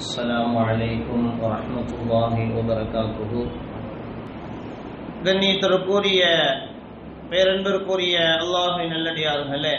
السلام عليكم ورحمة الله وبركاته கண்ணியத்திற்குரிய பேரன்பிற்குரிய அல்லாஹின் நல்லடியார்களே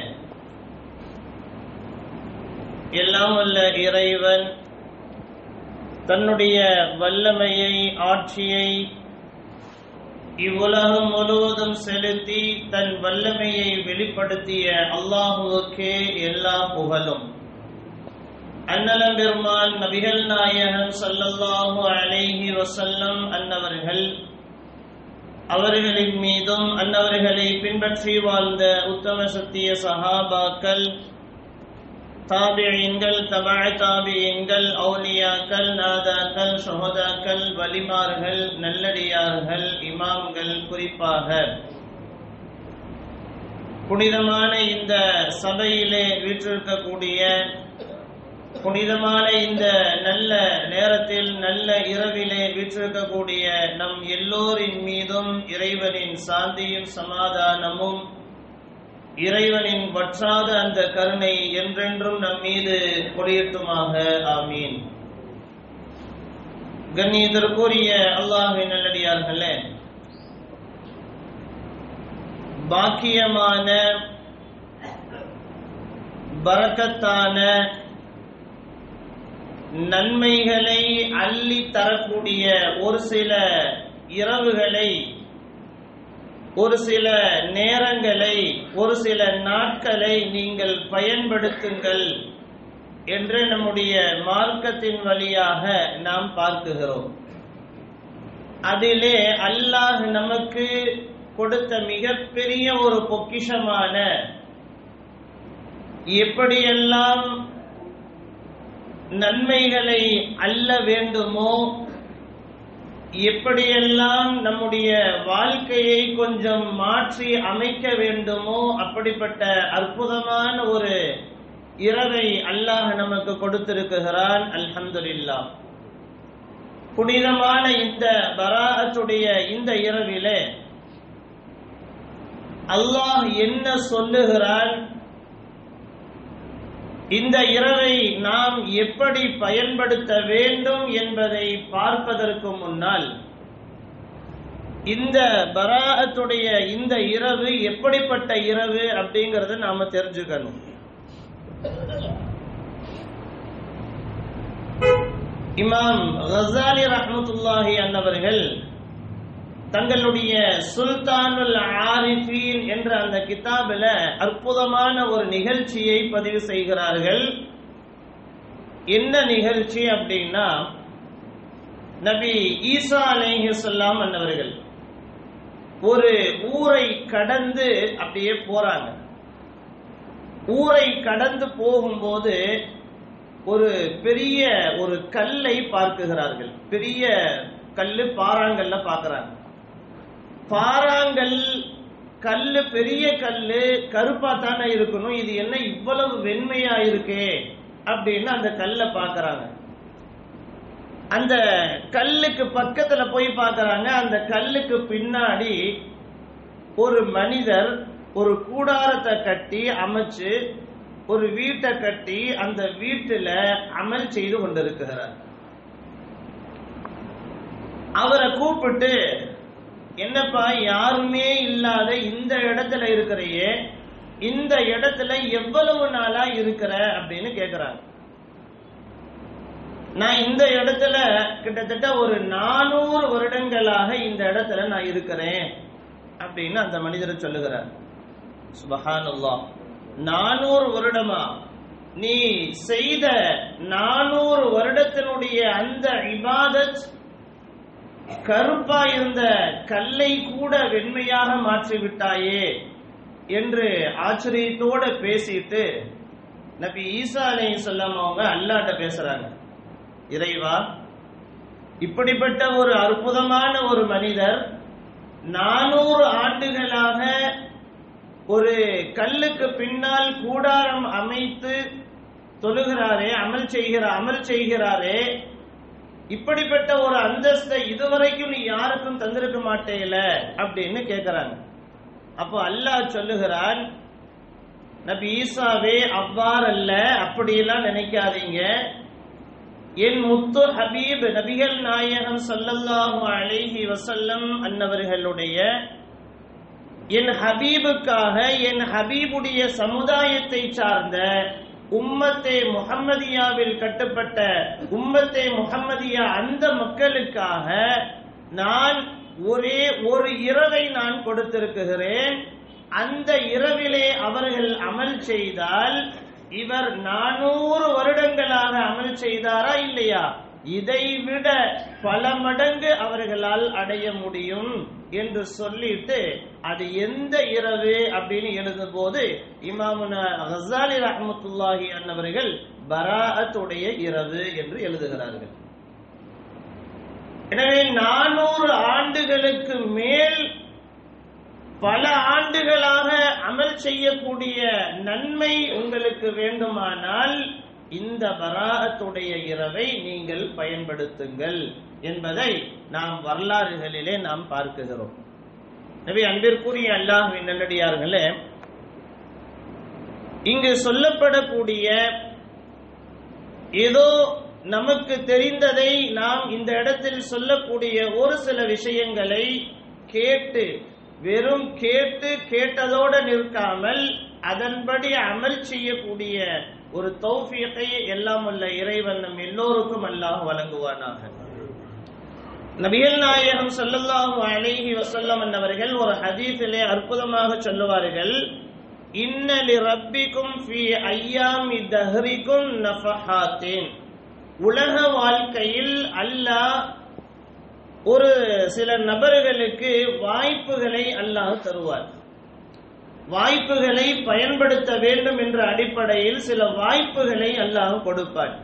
எல்லாம் வல்ல இறைவன் தன்னுடைய வல்லமையை ஆட்சியை இவ்வுலகம் முழுவதும் செலுத்தி தன் வல்லமையை வெளிப்படுத்திய அல்லாஹுவுக்கே எல்லா புகழும் அன்னலம் பெருமான் நபிகள் நாயகம் சல்லல்லாஹு அலைஹி வசல்லம் அன்னவர்கள் அவர்களின் மீதும் அன்னவர்களை பின்பற்றி வாழ்ந்த உத்தம சத்திய சஹாபாக்கள் தாபியங்கள் தபா தாபியங்கள் அவுலியாக்கள் நாதாக்கள் சுகதாக்கள் வலிமார்கள் நல்லடியார்கள் இமாம்கள் குறிப்பாக புனிதமான இந்த சபையிலே வீற்றிருக்கக்கூடிய புனிதமான இந்த நல்ல நேரத்தில் நல்ல இரவிலே வீற்றிருக்கக்கூடிய நம் எல்லோரின் மீதும் இறைவனின் சாந்தியும் சமாதானமும் இறைவனின் வற்றாத அந்த கருணை என்றென்றும் நம் மீது கொடியட்டுமாக ஆமீன் கண்ணியத்திற்குரிய அல்லாஹின் நல்லடியார்களே பாக்கியமான பரக்கத்தான நன்மைகளை அள்ளி தரக்கூடிய ஒரு சில இரவுகளை ஒரு சில நேரங்களை ஒரு சில நாட்களை நீங்கள் பயன்படுத்துங்கள் என்று நம்முடைய மார்க்கத்தின் வழியாக நாம் பார்க்குகிறோம் அதிலே அல்லாஹ் நமக்கு கொடுத்த மிகப்பெரிய ஒரு பொக்கிஷமான எப்படியெல்லாம் நன்மைகளை அல்ல வேண்டுமோ எப்படியெல்லாம் நம்முடைய வாழ்க்கையை கொஞ்சம் மாற்றி அமைக்க வேண்டுமோ அப்படிப்பட்ட அற்புதமான ஒரு இரவை அல்லாஹ் நமக்கு கொடுத்திருக்குகிறான் அல்ஹம்துலில்லா புனிதமான இந்த பராஅத்துடைய இந்த இரவிலே அல்லாஹ் என்ன சொல்லுகிறான் இந்த இரவை நாம் எப்படி பயன்படுத்த வேண்டும் என்பதை பார்ப்பதற்கு முன்னால் இந்த பராஅத்துடைய இந்த இரவு எப்படிப்பட்ட இரவு அப்படிங்கறத நாம தெரிஞ்சுக்கணும் இமாம் கசாலி ரஹமத்துல்லாஹி அன்னவர்கள் தங்களுடைய சுல்தானுல் ஆரிஃபீன் என்ற அந்த கிதாபில் அற்புதமான ஒரு நிகழ்ச்சியை பதிவு செய்கிறார்கள் என்ன நிகழ்ச்சி அப்படின்னா நபி ஈசா அலேஹி சொல்லாம் அன்னவர்கள் ஒரு ஊரை கடந்து அப்படியே போறாங்க ஊரை கடந்து போகும்போது ஒரு பெரிய ஒரு கல்லை பார்க்குகிறார்கள் பெரிய கல்லு பாறாங்கல்ல பாக்குறாங்க பாறாங்கல் கல்லு பெரிய கல்லு கருப்பா தானே இருக்கணும் இது என்ன இவ்வளவு வெண்மையா இருக்கே அப்படின்னு அந்த கல்லை பாக்குறாங்க அந்த கல்லுக்கு பக்கத்துல போய் பார்க்கறாங்க அந்த கல்லுக்கு பின்னாடி ஒரு மனிதர் ஒரு கூடாரத்தை கட்டி அமைச்சு ஒரு வீட்டை கட்டி அந்த வீட்டுல அமல் செய்து கொண்டிருக்கிறார் அவரை கூப்பிட்டு என்னப்பா யாருமே இல்லாத இந்த இடத்துல இருக்கிறையே இந்த இடத்துல எவ்வளவு நாளா இருக்கிற அப்படின்னு கேக்குறாங்க நான் இந்த இடத்துல கிட்டத்தட்ட ஒரு நானூறு வருடங்களாக இந்த இடத்துல நான் இருக்கிறேன் அப்படின்னு அந்த மனிதர் சொல்லுகிறார் சுபஹானுல்லா நானூறு வருடமா நீ செய்த நானூறு வருடத்தினுடைய அந்த இபாதத் கருப்பா இருந்த கல்லை கூட வெண்மையாக மாற்றி விட்டாயே என்று ஆச்சரியத்தோட பேசிட்டு நபி ஈசா அலை சொல்லாம அவங்க அல்லாட்ட பேசுறாங்க இறைவா இப்படிப்பட்ட ஒரு அற்புதமான ஒரு மனிதர் நானூறு ஆண்டுகளாக ஒரு கல்லுக்கு பின்னால் கூடாரம் அமைத்து தொழுகிறாரே அமல் செய்கிற அமல் செய்கிறாரே இப்படிப்பட்ட ஒரு அந்தஸ்தை இதுவரைக்கும் நீ யாருக்கும் தந்திருக்க மாட்டேல அப்படின்னு கேட்கிறாங்க அப்போ அல்லாஹ் சொல்லுகிறான் நபி ஈசாவே அவ்வாறல்ல அப்படியெல்லாம் நினைக்காதீங்க என் முத்து ஹபீப் நபிகள் நாயகம் ஸல்லல்லாஹு அலைஹி வஸல்லம் அன்னவர்களுடைய என் ஹபீபுக்காக என் ஹபீபுடைய சமுதாயத்தை சார்ந்த உம்மத்தே முஹம்மதியாவில் கட்டுப்பட்ட உம்மத்தே முஹம்மதியா அந்த மக்களுக்காக நான் ஒரே ஒரு இரவை நான் கொடுத்திருக்கிறேன் அந்த இரவிலே அவர்கள் அமல் செய்தால் இவர் நானூறு வருடங்களாக அமல் செய்தாரா இல்லையா இதைவிட பல மடங்கு அவர்களால் அடைய முடியும் என்று சொல்லிட்டு அது எந்த இரவு அப்படின்னு எழுதும் போது இமாமுன ஹசாலி ரஹமத்துல்லாஹி அன்னவர்கள் பராஅத்துடைய இரவு என்று எழுதுகிறார்கள் எனவே நானூறு ஆண்டுகளுக்கு மேல் பல ஆண்டுகளாக அமல் செய்யக்கூடிய நன்மை உங்களுக்கு வேண்டுமானால் இந்த பராகத்துடைய இரவை நீங்கள் பயன்படுத்துங்கள் என்பதை நாம் வரலாறுகளிலே நாம் பார்க்குகிறோம் எனவே அன்பிற்குரிய அல்லாஹுவின் நல்லடியார்களே இங்கு சொல்லப்படக்கூடிய ஏதோ நமக்கு தெரிந்ததை நாம் இந்த இடத்தில் சொல்லக்கூடிய ஒரு சில விஷயங்களை கேட்டு வெறும் கேட்டு கேட்டதோடு நிற்காமல் அதன்படி அமல் செய்யக்கூடிய ஒரு தௌஃபியத்தை எல்லாம் உள்ள இறைவன் நம் எல்லோருக்கும் அல்லாஹ் வழங்குவானாக நபிகள் நாயகம் ஸல்லல்லாஹு அலைஹி வஸல்லம் அவர்கள் ஒரு ஹதீஸிலே அற்புதமாக சொல்லுவார்கள் இன்னலி ரப்பிக்கும் ஃபி ஐயாமி தஹ்ரிக்கும் நஃபஹாத்தின் உலக வாழ்க்கையில் அல்லாஹ் ஒரு சில நபர்களுக்கு வாய்ப்புகளை அல்லாஹ் தருவார் வாய்ப்புகளை பயன்படுத்த வேண்டும் என்ற அடிப்படையில் சில வாய்ப்புகளை அல்லாஹ் கொடுப்பார்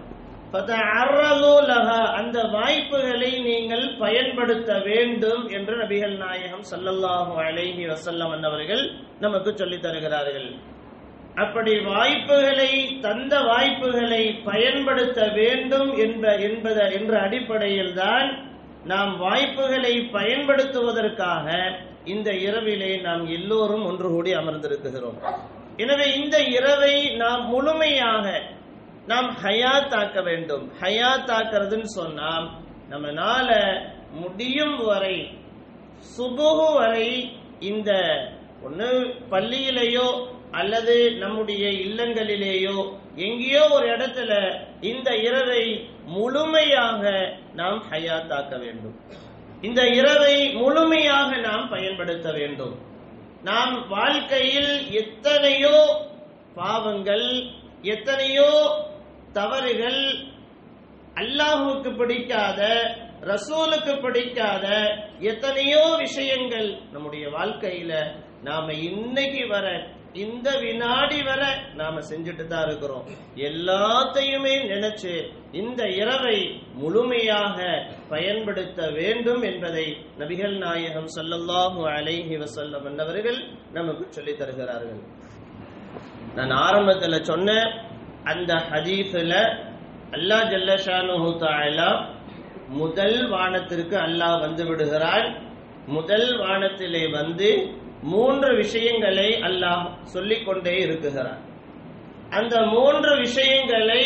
அந்த வாய்ப்புகளை நீங்கள் பயன்படுத்த வேண்டும் என்று நபிகள் நாயகம் சல்லல்லாஹு அலைஹி வசல்லம் அவர்கள் நமக்கு சொல்லித் தருகிறார்கள் அப்படி வாய்ப்புகளை தந்த வாய்ப்புகளை பயன்படுத்த வேண்டும் என்ப என்பத என்ற அடிப்படையில் தான் நாம் வாய்ப்புகளை பயன்படுத்துவதற்காக இந்த இரவிலே நாம் எல்லோரும் ஒன்று கூடி அமர்ந்திருக்கிறோம் எனவே இந்த இரவை நாம் முழுமையாக நாம் ஹயாத்தாக்க வேண்டும் ஹயாத்தாக்குறதுன்னு சொன்னா நம்மனால முடியும் வரை சுபுகு வரை இந்த ஒன்று பள்ளியிலேயோ அல்லது நம்முடைய இல்லங்களிலேயோ எங்கேயோ ஒரு இடத்துல இந்த இரவை முழுமையாக நாம் ஹயாத்தாக்க வேண்டும் இந்த இரவை முழுமையாக நாம் பயன்படுத்த வேண்டும் நாம் வாழ்க்கையில் எத்தனையோ பாவங்கள் எத்தனையோ தவறுகள் அல்லாஹுக்கு பிடிக்காத ரசூலுக்கு பிடிக்காத எத்தனையோ விஷயங்கள் நம்முடைய வாழ்க்கையில நாம இன்னைக்கு வர இந்த வினாடி வர நாம செஞ்சுட்டு தான் இருக்கிறோம் எல்லாத்தையுமே நினைச்சு இந்த இரவை முழுமையாக பயன்படுத்த வேண்டும் என்பதை நபிகள் நாயகம் சொல்லல்லாஹு அலைஹி வசல்லம் என்பவர்கள் நமக்கு சொல்லித் தருகிறார்கள் நான் ஆரம்பத்துல சொன்ன அந்த ஹதீஸ்ல அல்லாஹ் ஜல்லஷானு தாலா முதல் வானத்திற்கு அல்லாஹ் வந்து விடுகிறான் முதல் வானத்திலே வந்து மூன்று விஷயங்களை அல்லாஹ் சொல்லிக் கொண்டே இருக்குகிறான் அந்த மூன்று விஷயங்களை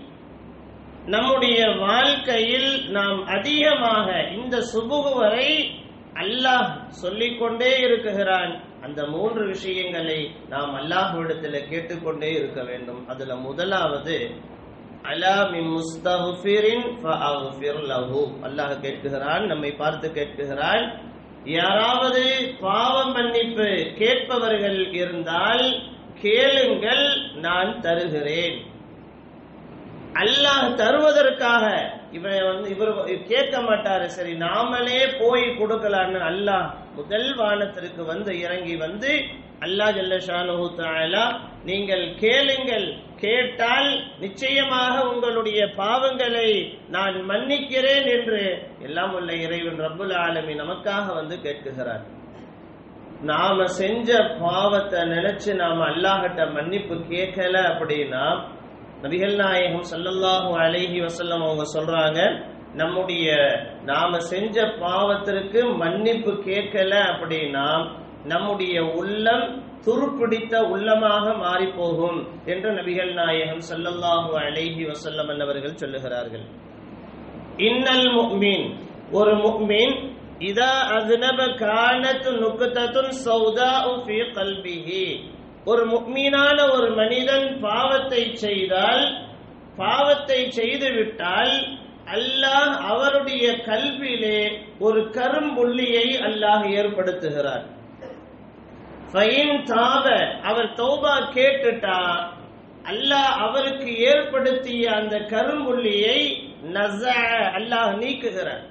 நம்முடைய வாழ்க்கையில் நாம் அதிகமாக இந்த சுபுகு வரை அல்லாஹ் சொல்லிக்கொண்டே இருக்குகிறான் அந்த மூன்று விஷயங்களை நாம் அல்லாஹ்விடத்தில் கேட்டுக்கொண்டே இருக்க வேண்டும் அதுல முதலாவது அலா மின் முஸ்தஃபிரின் ஃபஅஃபிர் லஹு அல்லாஹ் கேட்குகிறான் நம்மை பார்த்து கேட்குகிறான் யாராவது பாவ மன்னிப்பு கேட்பவர்கள் இருந்தால் கேளுங்கள் நான் தருகிறேன் அல்லாஹ் தருவதற்காக இவரை வந்து இவர் கேட்க மாட்டாரு சரி நாமளே போய் கொடுக்கலான்னு அல்லாஹ் முதல் வானத்திற்கு வந்து இறங்கி வந்து அல்லாஹ் ஜல்லஷானு தாலா நீங்கள் கேளுங்கள் கேட்டால் நிச்சயமாக உங்களுடைய பாவங்களை நான் மன்னிக்கிறேன் என்று எல்லாம் உள்ள இறைவன் ரப்புல் ஆலமி நமக்காக வந்து கேட்குகிறார் நாம செஞ்ச பாவத்தை நினைச்சு நாம அல்லாஹ்கிட்ட மன்னிப்பு கேட்கல அப்படின்னா நபிகள் நாயகம் ஸல்லல்லாஹு அலைஹி வஸல்லம் அவங்க சொல்றாங்க நம்முடைய நாம செஞ்ச பாவத்திற்கு மன்னிப்பு கேட்கல அப்படின்னா நம்முடைய உள்ளம் துருப்பிடித்த உள்ளமாக மாறி போகும் என்று நபிகள் நாயகம் ஸல்லல்லாஹு அலைஹி வஸல்லம் அவர்கள் சொல்லுகிறார்கள் இன்னல் முக்மின் ஒரு முக்மின் இதா அஸ்னப கானத் நுக்தத்துன் சௌதாஉ ஃபீ கல்பிஹி ஒரு முக்மீனான ஒரு மனிதன் பாவத்தை செய்தால் பாவத்தை செய்துவிட்டால் அல்லாஹ் அவருடைய கல்வியிலே ஒரு கரும்புள்ளியை அல்லாஹ் ஏற்படுத்துகிறார் ஃபைன் தாப அவர் தௌபா கேட்டுட்டா அல்லாஹ் அவருக்கு ஏற்படுத்திய அந்த கரும்புள்ளியை நஸ அல்லாஹ் நீக்குகிறார்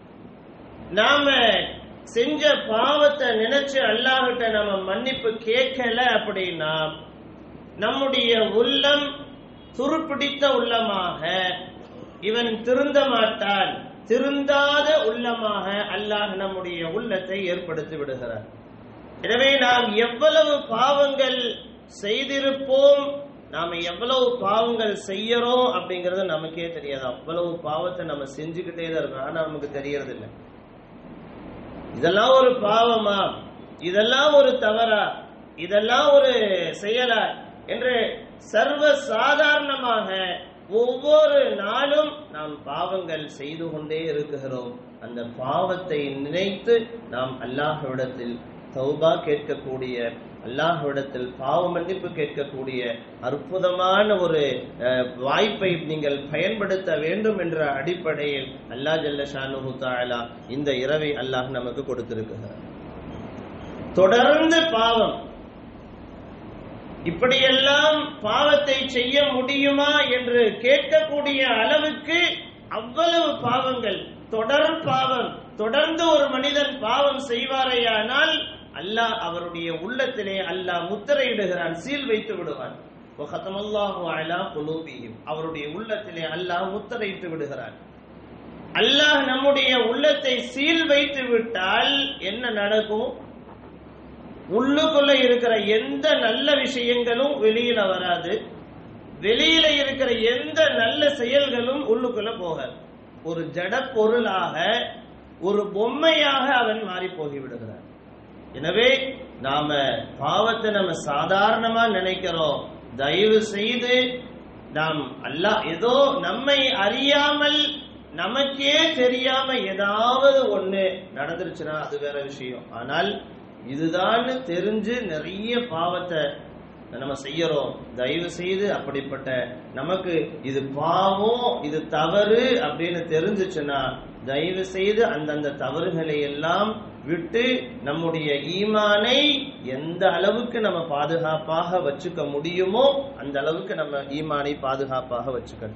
நாம செஞ்ச பாவத்தை நினைச்சு அல்லாஹ்கிட்ட நம்ம மன்னிப்பு கேட்கல அப்படின்னா நம்முடைய உள்ளம் துருப்பிடித்த உள்ளமாக இவன் திருந்த மாட்டான் திருந்தாத உள்ளமாக அல்லாஹ் நம்முடைய உள்ளத்தை ஏற்படுத்தி விடுகிறார் எனவே நாம் எவ்வளவு பாவங்கள் செய்திருப்போம் நாம எவ்வளவு பாவங்கள் செய்யறோம் அப்படிங்கறது நமக்கே தெரியாது அவ்வளவு பாவத்தை நம்ம செஞ்சுக்கிட்டே தான் இருக்கோம் ஆனா நமக்கு தெரியறது இல்லை இதெல்லாம் ஒரு பாவமா இதெல்லாம் ஒரு தவறா இதெல்லாம் ஒரு செயலா என்று சர்வ சாதாரணமாக ஒவ்வொரு நாளும் நாம் பாவங்கள் செய்து கொண்டே இருக்குகிறோம் அந்த பாவத்தை நினைத்து நாம் அல்லாஹ்விடத்தில் தௌபா கேட்கக்கூடிய அல்லாஹ்விடத்தில் பாவ மன்னிப்பு கேட்கக்கூடிய அற்புதமான ஒரு அஹ், வாய்ப்பை நீங்கள் பயன்படுத்த வேண்டும் என்ற அடிப்படையில் அல்லாஹ் ஜல்ல ஷானு தாலா இந்த இரவை அல்லாஹ் நமக்கு கொடுத்திருக்கிறார் தொடர்ந்து பாவம் இப்படியெல்லாம் பாவத்தை செய்ய முடியுமா என்று கேட்கக்கூடிய அளவுக்கு அவ்வளவு பாவங்கள் தொடர் பாவம் தொடர்ந்து ஒரு மனிதன் பாவம் செய்வாரேயானால் அல்லாஹ் அவருடைய உள்ளத்திலே அல்லாஹ் முத்திரையிடுகிறான் சீல் வைத்து விடுவான் وَخَتَمَ اللَّهُ عَلَى قُلُوبِهِمْ. அவருடைய உள்ளத்திலே அல்லாஹ் முத்திரையிட்டு விடுகிறான் அல்லாஹ் நம்முடைய உள்ளத்தை சீல் வைத்து விட்டால் என்ன நடக்கும் உள்ளுக்குள்ள இருக்கிற எந்த நல்ல விஷயங்களும் வெளியில வராது வெளியில இருக்கிற எந்த நல்ல செயல்களும் உள்ளுக்குள்ள போகாது ஒரு ஜட பொருளாக ஒரு பொம்மையாக அவன் மாறி போகி விடுகிறான் எனவே நாம பாவத்தை நம்ம சாதாரணமா நினைக்கிறோம் தயவு செய்து நாம் அல்லாஹ் ஏதோ நம்மை அறியாமல் நமக்கே தெரியாம ஏதாவது ஒண்ணு நடந்துருச்சுன்னா அது வேற விஷயம் ஆனால் இதுதான் தெரிஞ்சு நிறைய பாவத்தை நம்ம செய்யறோம் தயவு செய்து அப்படிப்பட்ட நமக்கு இது பாவம் இது தவறு அப்படின்னு தெரிஞ்சுச்சுன்னா தயவு செய்து அந்தந்த தவறுகளை எல்லாம் விட்டு நம்முடைய ஈமானை எந்த அளவுக்கு நம்ம பாதுகாப்பாக வச்சுக்க முடியுமோ அந்த அளவுக்கு நம்ம ஈமானை பாதுகாப்பாக வச்சுக்கணும்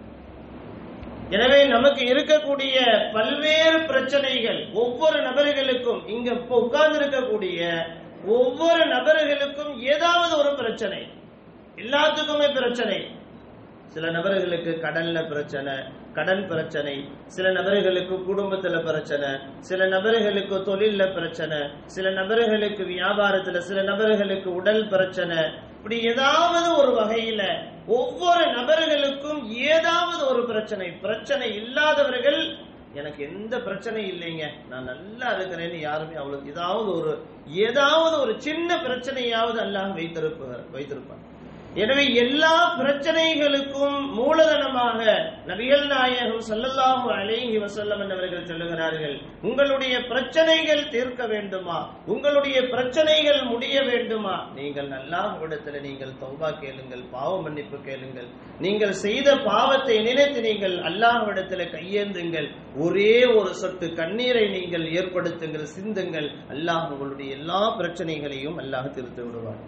எனவே நமக்கு இருக்கக்கூடிய பல்வேறு பிரச்சனைகள் ஒவ்வொரு நபர்களுக்கும் இங்க இப்ப உட்கார்ந்து இருக்கக்கூடிய ஒவ்வொரு நபர்களுக்கும் ஏதாவது ஒரு பிரச்சனை எல்லாத்துக்குமே பிரச்சனை சில நபர்களுக்கு கடன்ல பிரச்சனை கடன் பிரச்சனை சில நபர்களுக்கு குடும்பத்துல பிரச்சனை சில நபர்களுக்கு தொழில்ல பிரச்சனை சில நபர்களுக்கு வியாபாரத்துல சில நபர்களுக்கு உடல் பிரச்சனை இப்படி ஏதாவது ஒரு வகையில ஒவ்வொரு நபர்களுக்கும் ஏதாவது ஒரு பிரச்சனை பிரச்சனை இல்லாதவர்கள் எனக்கு எந்த பிரச்சனையும் இல்லைங்க நான் நல்லா இருக்கிறேன்னு யாருமே அவ்வளவு ஏதாவது ஒரு ஏதாவது ஒரு சின்ன பிரச்சனையாவது அல்லாஹ் வைத்திருப்பார் வைத்திருப்பார் எனவே எல்லா பிரச்சனைகளுக்கும் மூலதனமாக நபிகள் நாயகம் ஸல்லல்லாஹு அலைஹி வஸல்லம் என்பவர்கள் சொல்லுகிறார்கள் உங்களுடைய பிரச்சனைகள் தீர்க்க வேண்டுமா உங்களுடைய பிரச்சனைகள் முடிய வேண்டுமா நீங்கள் அல்லாஹ்விடத்தில் நீங்கள் தௌபா கேளுங்கள் பாவ மன்னிப்பு கேளுங்கள் நீங்கள் செய்த பாவத்தை நினைத்து நீங்கள் அல்லாஹ்விடத்தில் கையேந்துங்கள் ஒரே ஒரு சொட்டு கண்ணீரை நீங்கள் ஏற்படுத்துங்கள் சிந்துங்கள் அல்லாஹ் உங்களுடைய எல்லா பிரச்சனைகளையும் அல்லாஹ் தீர்த்து விடுவார்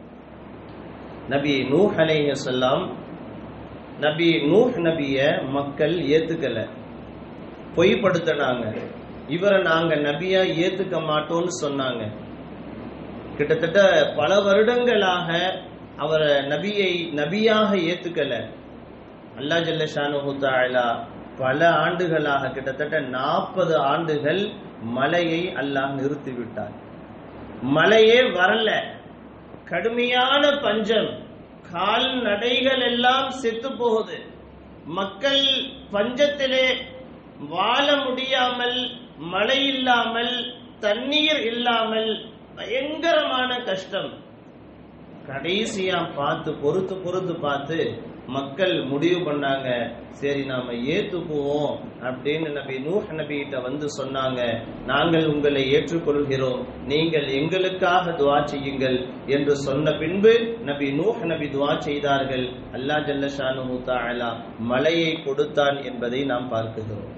நபி நூஹ் அலைஹிஸ்ஸலாம் நபி நூஹ் நபிய மக்கள் ஏத்துக்கல பொய்ப்படுத்தினாங்க இவரை நாங்க நபியா ஏத்துக்க மாட்டோம்னு சொன்னாங்க கிட்டத்தட்ட பல வருடங்களாக அவரை நபியை நபியாக ஏத்துக்கல அல்லா ஜல்ல ஷானு தாலா பல ஆண்டுகளாக கிட்டத்தட்ட நாற்பது ஆண்டுகள் மலையை அல்லாஹ் நிறுத்தி விட்டார் மழையே வரல கடுமையான பஞ்சம் கால்நடைகள் எல்லாம் செத்து போகுது மக்கள் பஞ்சத்திலே வாழ முடியாமல் மழை இல்லாமல் தண்ணீர் இல்லாமல் பயங்கரமான கஷ்டம் கடைசியா பார்த்து பொறுத்து பொறுத்து பார்த்து மக்கள் முடிவு பண்ணாங்க சரி நாம ஏத்துக்குவோம் அப்படின்னு நபி நூஹ் நபிகிட்ட வந்து சொன்னாங்க நாங்கள் உங்களை ஏற்றுக்கொள்கிறோம் நீங்கள் எங்களுக்காக துவா செய்யுங்கள் என்று சொன்ன பின்பு நபி நூஹ் நபி துவா செய்தார்கள் அல்லாஹ் ஜல்லஷானு தஆலா மழையை கொடுத்தான் என்பதை நாம் பார்க்கிறோம்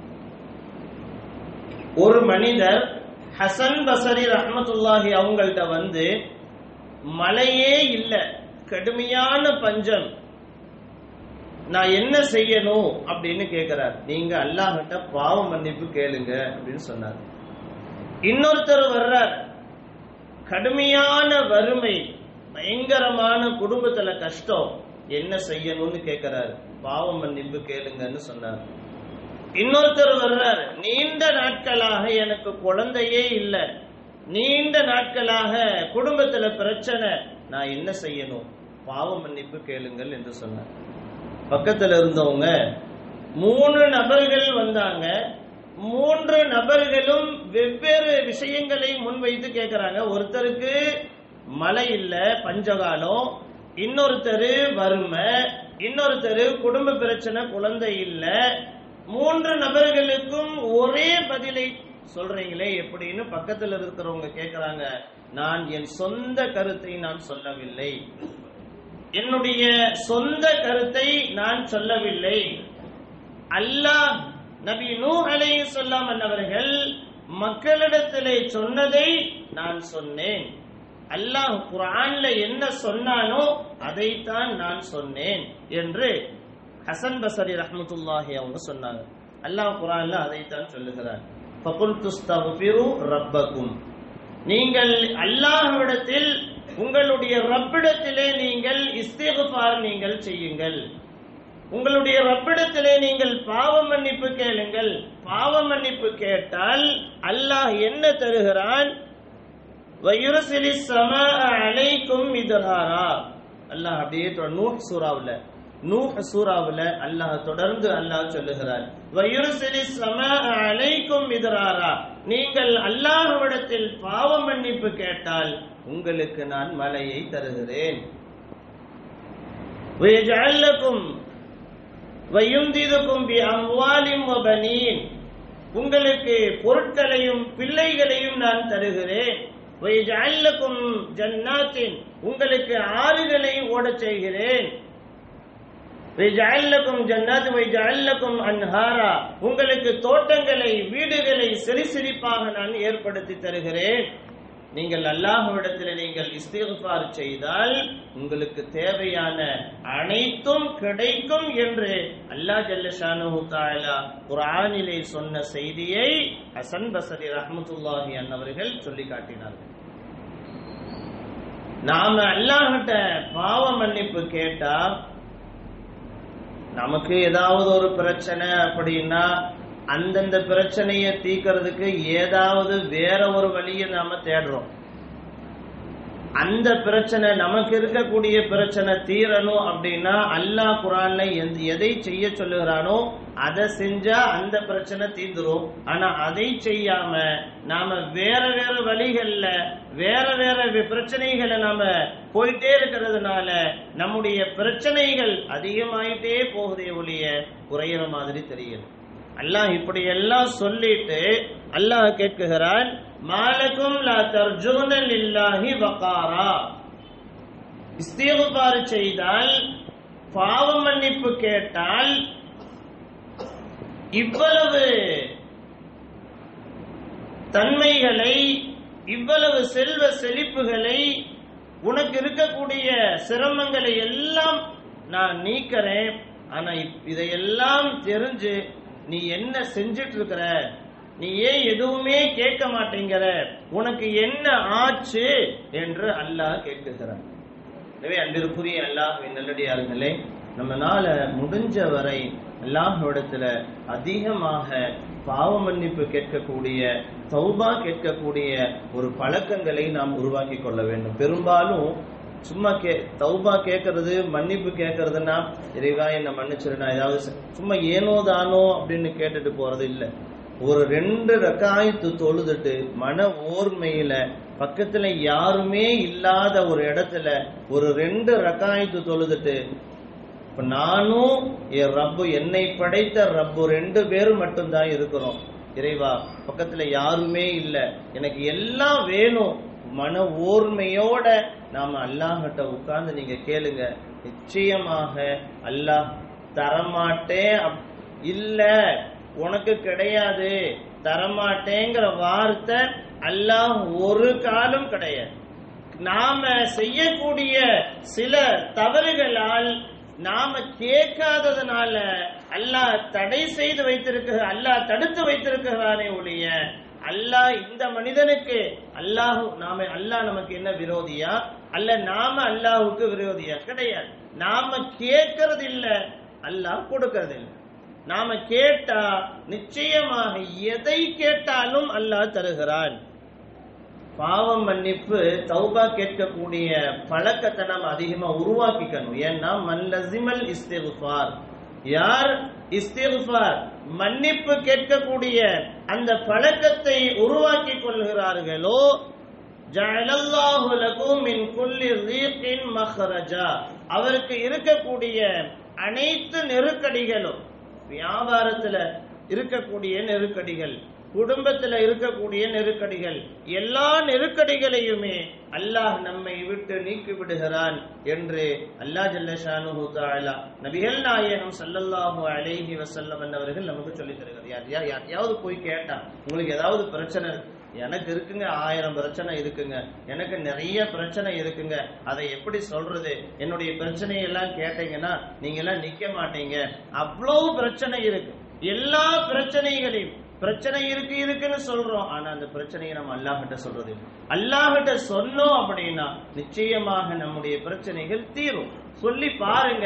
ஒரு மனிதர் ஹசன் பசரி ரஹமத்துல்லாஹி அவங்கள்ட்ட வந்து மழையே இல்ல கடுமையான பஞ்சம் நான் என்ன செய்யணும் அப்படின்னு கேக்குறார் நீங்க அல்லாஹ்கிட்ட பாவ மன்னிப்பு கேளுங்க அப்படின்னு சொன்னார் இன்னொருத்தர் வர்றார் கடுமையான வறுமை பயங்கரமான குடும்பத்துல கஷ்டம் என்ன செய்யணும்னு கேக்குறாரு பாவ மன்னிப்பு கேளுங்கன்னு சொன்னார் இன்னொருத்தர் வர்றார் நீண்ட நாட்களாக எனக்கு குழந்தையே இல்லை நீண்ட நாட்களாக குடும்பத்துல பிரச்சனை நான் என்ன செய்யணும் பாவ மன்னிப்பு கேளுங்கள் என்று சொன்னார் பக்கத்துல இருந்தவங்க மூணு நபர்கள் வந்தாங்க மூன்று நபர்களும் வெவ்வேறு விஷயங்களை முன்வைத்து கேட்கிறாங்க ஒருத்தருக்கு மழை இல்ல பஞ்சகாலம் இன்னொருத்தர் வறுமை இன்னொருத்தர் குடும்ப பிரச்சனை குழந்தை இல்ல மூன்று நபர்களுக்கும் ஒரே பதிலை சொல்றீங்களே எப்படின்னு பக்கத்துல இருக்கிறவங்க கேக்குறாங்க நான் என் சொந்த கருத்தை நான் சொல்லவில்லை என்னுடைய சொந்த கருத்தை நான் சொல்லவில்லை அல்லாஹ் நபி நூ அலை சொல்லாமன் அவர்கள் மக்களிடத்திலே சொன்னதை நான் சொன்னேன் அல்லாஹ் குரான்ல என்ன சொன்னானோ அதைத்தான் நான் சொன்னேன் என்று ஹசன் பசரி ரஹமத்துல்லாஹி அவங்க சொன்னாங்க அல்லாஹ் குரான்ல அதைத்தான் சொல்லுகிறார் ரப்பக்கும் நீங்கள் அல்லாஹ்விடத்தில் உங்களுடைய ரப்பிடத்திலே நீங்கள் இஸ்திகுபார் நீங்கள் செய்யுங்கள் உங்களுடைய ரப்பிடத்திலே நீங்கள் பாவ மன்னிப்பு கேளுங்கள் பாவ மன்னிப்பு கேட்டால் அல்லாஹ் என்ன தருகிறான் வயுரசிலி சம அலைக்கும் இதுஹாரா அல்லாஹ் அப்படியே நூஹ் சூறாவுல நூஹ் சூறாவுல அல்லாஹ் தொடர்ந்து அல்லாஹ் சொல்லுகிறார் வயுரசிலி சம அலைக்கும் இதுராரா நீங்கள் அல்லாஹ்விடத்தில் பாவ மன்னிப்பு கேட்டால் உங்களுக்கு நான் மலையை தருகிறேன் வயஜஅல்லக்கும் வயுந்திதுக்கும் பி அம்வாலிம் வபனீன் உங்களுக்கு பொருட்களையும் பிள்ளைகளையும் நான் தருகிறேன் வயஜஅல்லக்கும் ஜன்னாத்தின் உங்களுக்கு ஆறுகளை ஓடச் செய்கிறேன் வைஜஅல்லக்கும் ஜன்னத் வைஜஅல்லக்கும் அன்ஹாரா உங்களுக்கு தோட்டங்களை வீடுகளை சிறு சிரிப்பாக நான் ஏற்படுத்தி தருகிறேன் நீங்கள் அல்லாஹ்விடத்தில் நீங்கள் இஸ்திஃபார் செய்தால் உங்களுக்கு தேவையான அனைத்தும் கிடைக்கும் என்று அல்லாஹ் ஜல்லஷானு தாலா குர்ஆனிலே சொன்ன செய்தியை ஹசன் பசரி ரஹ்மத்துல்லாஹி அன்னவர்கள் சொல்லி காட்டினார்கள் நாம அல்லாஹ்கிட்ட பாவ மன்னிப்பு கேட்டா நமக்கு ஏதாவது ஒரு பிரச்சனை அப்படின்னா அந்தந்த பிரச்சனையை தீக்கிறதுக்கு ஏதாவது வேற ஒரு வழியை நாம தேடுறோம் அந்த பிரச்சனை நமக்கு இருக்கக்கூடிய பிரச்சனை தீரணும் அப்படின்னா அல்லாஹ் குரான்ல எந்த- எதை செய்ய சொல்லுகிறானோ அதை செஞ்சா அந்த பிரச்சனை தீந்துரும் ஆனா அதை செய்யாம நாம வேற வேற வழிகள்ல வேற வேற வி- பிரச்சனைகளை நாம போயிட்டே இருக்கிறதுனால நம்முடைய பிரச்சனைகள் அதிகமாயிட்டே போகுதே ஒழிய குறையிற மாதிரி தெரியல அல்லாஹ் இப்படி எல்லாம் சொல்லிட்டு அல்லாஹ் கேட்குகிறான் மாலக்கும் லா தர்ஜூன லில்லாஹி வகாரா இஸ்திகுபார் செய்தால் பாவ மன்னிப்பு கேட்டால் இவ்வளவு தன்மைகளை இவ்வளவு செல்வ செழிப்புகளை உனக்கு இருக்கக்கூடிய சிரமங்களை எல்லாம் நான் நீக்கிறேன் ஆனா இப்- இதையெல்லாம் தெரிஞ்சு நீ என்ன செஞ்சிட்டு இருக்கிற நீ ஏன் எதுவுமே கேட்க மாட்டேங்கிற உனக்கு என்ன ஆச்சு என்று அல்லாஹ் கேட்குகிறான் எனவே அன்பிற்குரிய அல்லாஹ்வின் நல்லடியார்களே நம்மனால முடிஞ்ச வரை அல்லாஹ்விடத்துல அதிகமாக பாவ மன்னிப்பு கேட்கக்கூடிய தௌபா கேட்கக்கூடிய ஒரு பழக்கங்களை நாம் உருவாக்கி கொள்ள வேண்டும் பெரும்பாலும் சும்மா கே தௌபா கேட்கறது மன்னிப்பு கேட்கறதுன்னா இறைவா என்ன மன்னிச்சிரு நான் ஏதாவது செ- சும்மா ஏனோ தானோ அப்படின்னு கேட்டுட்டு போறது இல்ல ஒரு ரெண்டு ரக்காயத்து தொழுதுட்டு மன ஓர்மையில பக்கத்துல யாருமே இல்லாத ஒரு இடத்துல ஒரு ரெண்டு ரக்காயத்து தொழுதுட்டு இப்ப நானும் என் ரப்பு என்னை படைத்த ரப்பு ரெண்டு பேரும் மட்டும்தான் இருக்கிறோம் இறைவா பக்கத்துல யாருமே இல்ல எனக்கு எல்லாம் வேணும் மன ஓர்மையோட நாம அல்லாஹ்கிட்ட உட்கார்ந்து நீங்க கேளுங்க நிச்சயமாக அல்லாஹ் தரமாட்டேன் அப்- இல்ல உனக்கு கிடையாது தரமாட்டேங்கிற வார்த்தை அல்லாஹ் ஒரு காலம் கிடையாது நாம செய்யக்கூடிய சில தவறுகளால் நாம கேட்காததுனால அல்லாஹ் தடை செய்து வைத்திருக்க அல்லாஹ் தடுத்து வைத்திருக்கிறானே ஒழிய அல்லாஹ் இந்த மனிதனுக்கு அல்லாஹ் நாம அல்லாஹ் நமக்கு என்ன விரோதியா அல்ல நாம அல்லாஹுக்கு விரோதியா கிடையாது நாம கேட்கறது இல்ல அல்லாஹ் கொடுக்கறது இல்ல நாம கேட்டா நிச்சயமாக எதை கேட்டாலும் அல்லாஹ் தருகிறான் பாவம் மன்னிப்பு தௌபா கேட்கக்கூடிய பழக்கத்தை நாம் அதிகமா உருவாக்கிக்கணும் ஏன்னா மல்லசிமல் இஸ்திகுஃபார் யார் இஸ்திகுஃபார் மன்னிப்பு கேட்கக்கூடிய அந்த பழக்கத்தை உருவாக்கி கொள்கிறார்களோ ஜஅலல்லாஹு லகும் மின் குல்லி ரீகின் மஹ்ரஜா அவருக்கு இருக்கக்கூடிய அனைத்து நெருக்கடிகளும் வியாபாரத்துல இருக்கக்கூடிய நெருக்கடிகள் குடும்பத்துல இருக்கக்கூடிய நெருக்கடிகள் எல்லா நெருக்கடிகளையுமே அல்லாஹ் நம்மை விட்டு நீக்கி விடுகிறான் என்று அல்லாஹ் ஜல்லஷானு தஆலா நபிகள் நாயகம் ஸல்லல்லாஹு அலைஹி வஸல்லம் அவர்கள் நமக்கு சொல்லி தருகிறார் யார் யார் யாரையாவது போய் கேட்டா உங்களுக்கு ஏதாவது பிரச்சனை இருக்கு எனக்கு இருக்குங்க ஆயிரம் பிரச்சனை இருக்குங்க எனக்கு நிறைய பிரச்சனை இருக்குங்க அதை எப்படி சொல்றது என்னுடைய பிரச்சனையெல்லாம் கேட்டீங்கன்னா நீங்க எல்லாம் நிக்க மாட்டீங்க அவ்வளவு பிரச்சனை இருக்கு எல்லா பிரச்சனைகளையும் பிரச்சனை இருக்கு இருக்குன்னு சொல்றோம் ஆனா அந்த பிரச்சனையை நம்ம அல்லாஹ்கிட்ட சொல்றது இல்லை. அல்லாஹ்கிட்ட சொன்னோம் அப்படின்னா நிச்சயமாக நம்முடைய பிரச்சனைகள் தீரும் சொல்லி பாருங்க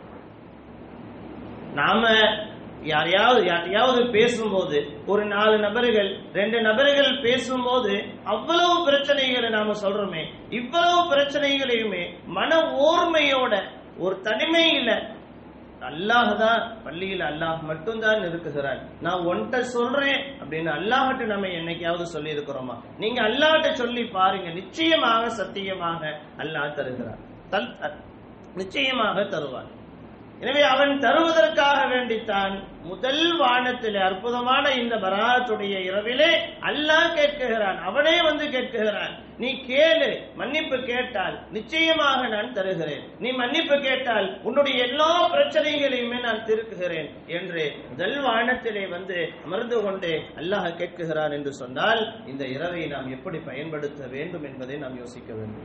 நாம யாரையாவது யாரையாவது பேசும்போது ஒரு நாலு நபர்கள் ரெண்டு நபர்கள் பேசும்போது அவ்வளவு பிரச்சனைகளை நாம சொல்றோமே இவ்வளவு பிரச்சனைகளையுமே மன ஓர்மையோட ஒரு தனிமையில அல்லாஹ் தான் பள்ளியில் அல்லாஹ் மட்டும்தான் இருக்குகிறான் நான் ஒன்ட்ட சொல்றேன் அப்படின்னு அல்லாஹ்ட்ட நம்ம என்னைக்காவது சொல்லி இருக்கிறோமா நீங்க அல்லாஹ்ட்ட சொல்லி பாருங்க நிச்சயமாக சத்தியமாக அல்லாஹ் தருகிறான் தல் நிச்சயமாக தருவான் எனவே அவன் தருவதற்காக வேண்டித்தான் முதல் வானத்திலே அற்புதமான இந்த பராத்துடைய இரவிலே அல்லாஹ் கேட்குகிறான் அவனே வந்து கேட்குகிறான் நீ கேளு மன்னிப்பு கேட்டால் நிச்சயமாக நான் தருகிறேன் நீ மன்னிப்பு கேட்டால் உன்னுடைய எல்லா பிரச்சனைகளையுமே நான் திருக்குகிறேன் என்று முதல் வானத்திலே வந்து அமர்ந்து கொண்டே அல்லாஹ் கேட்குகிறான் என்று சொன்னால் இந்த இரவை நாம் எப்படி பயன்படுத்த வேண்டும் என்பதை நாம் யோசிக்க வேண்டும்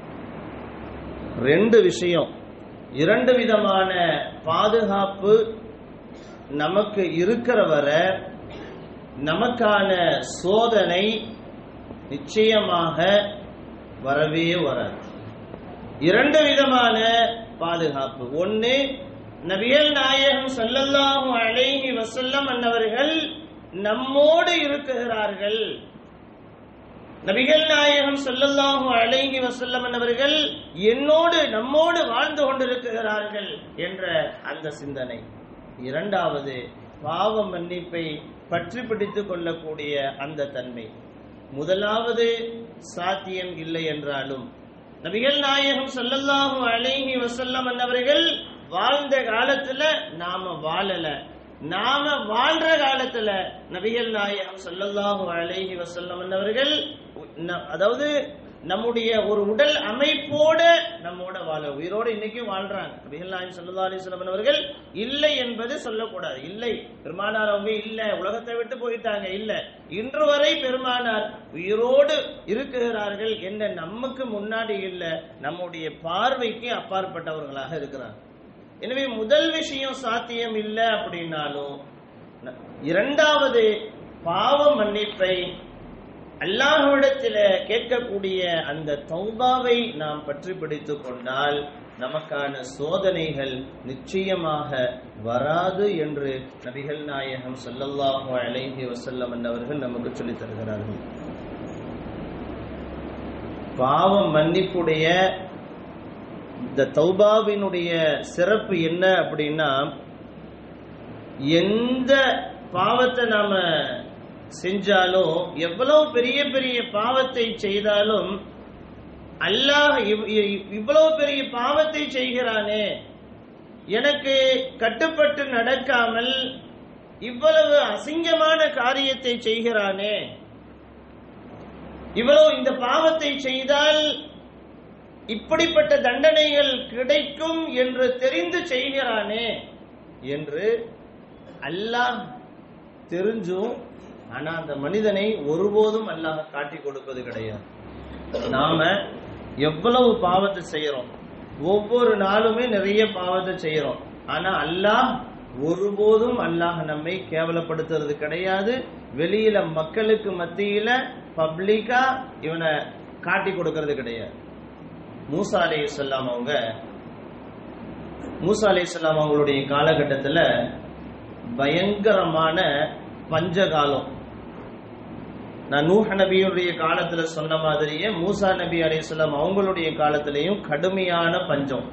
ரெண்டு விஷயம் இரண்டு விதமான பாதுகாப்பு நமக்கு இருக்கிற வரை நமக்கான சோதனை நிச்சயமாக வரவே வராது இரண்டு விதமான பாதுகாப்பு ஒன்னு நபிகள் நாயகம் ஸல்லல்லாஹு அலைஹி வஸல்லம் அன்னவர்கள் நம்மோடு இருக்குகிறார்கள் நபிகள் நாயகம் ஸல்லல்லாஹு அலைஹி வஸல்லம் அவர்கள் என்னோடு நம்மோடு வாழ்ந்து கொண்டிருக்கிறார்கள் என்ற அந்த சிந்தனை இரண்டாவது பாவ மன்னிப்பை பற்றி பிடித்துக் கொள்ளக்கூடிய அந்த தன்மை முதலாவது சாத்தியம் இல்லை என்றாலும் நபிகள் நாயகம் ஸல்லல்லாஹு அலைஹி வஸல்லம் அவர்கள் வாழ்ந்த காலத்துல நாம வாழல நாம வாழ்ற காலத்துல நபிகள் நாயகம் ஸல்லல்லாஹு அலைஹி வஸல்லம் அவர்கள் ந- அதாவது நம்முடைய ஒரு உடல் அமைப்போட நம்மோட வாழ உயிரோட இன்னைக்கும் வாழ்றாங்க நபிகள் நாயகம் ஸல்லல்லாஹு அலைஹி வஸல்லம் அவர்கள் இல்லை என்பது சொல்லக்கூடாது இல்லை பெருமானார் அவங்க இல்ல உலகத்தை விட்டு போயிட்டாங்க இல்ல இன்று வரை பெருமானார் உயிரோடு இருக்குகிறார்கள் என்ன நமக்கு முன்னாடி இல்ல நம்முடைய பார்வைக்கு அப்பாற்பட்டவர்களாக இருக்கிறாங்க எனவே முதல் விஷயம் சாத்தியம் இல்லை அப்படின்னாலும் ந- இரண்டாவது பாவ மன்னிப்பை அல்லாஹ்விடத்தில் கேட்கக்கூடிய அந்த தௌபாவை நாம் பற்றி பிடித்துக் கொண்டால் நமக்கான சோதனைகள் நிச்சயமாக வராது என்று நபிகள் நாயகம் ஸல்லல்லாஹு அலைஹி வஸல்லம் அவர்கள் நமக்கு சொல்லித் தருகிறார்கள் பாவம் மன்னிப்புடைய இந்த தௌபாவினுடைய சிறப்பு என்ன அப்படின்னா எந்த பாவத்தை நாம செஞ்சாலும் எவ்வளவு பெரிய பெரிய பாவத்தை செய்தாலும் அல்லாஹ் இவ்- இவ்- இவ்வளவு பெரிய பாவத்தை செய்கிறானே எனக்கு கட்டுப்பட்டு நடக்காமல் இவ்வளவு அசிங்கமான காரியத்தை செய்கிறானே இவ்வளவு இந்த பாவத்தை செய்தால் இப்படிப்பட்ட தண்டனைகள் கிடைக்கும் என்று தெரிந்து செய்கிறானே என்று அல்லாஹ் தெரிஞ்சும் ஆனா அந்த மனிதனை ஒருபோதும் அல்லாஹ் காட்டி கொடுப்பது கிடையாது நாம எவ்வளவு பாவத்தை செய்யறோம் ஒவ்வொரு நாளுமே நிறைய பாவத்தை செய்யறோம் ஆனா அல்லாஹ் ஒருபோதும் அல்லாஹ் நம்மை கேவலப்படுத்துறது கிடையாது வெளியில மக்களுக்கு மத்தியில பப்ளிக்கா இவனை காட்டி கொடுக்கறது கிடையாது மூசா அலை சொல்லாம் அவங்க மூசா அலை சொல்லாம் அவங்களுடைய காலகட்டத்துல பயங்கரமான பஞ்சகாலம் நான் நூஹ நபியுடைய காலத்துல சொன்ன மாதிரியே மூசா நபி அலைஹிஸ்ஸலாம் அவங்களுடைய காலத்திலையும் கடுமையான பஞ்சம்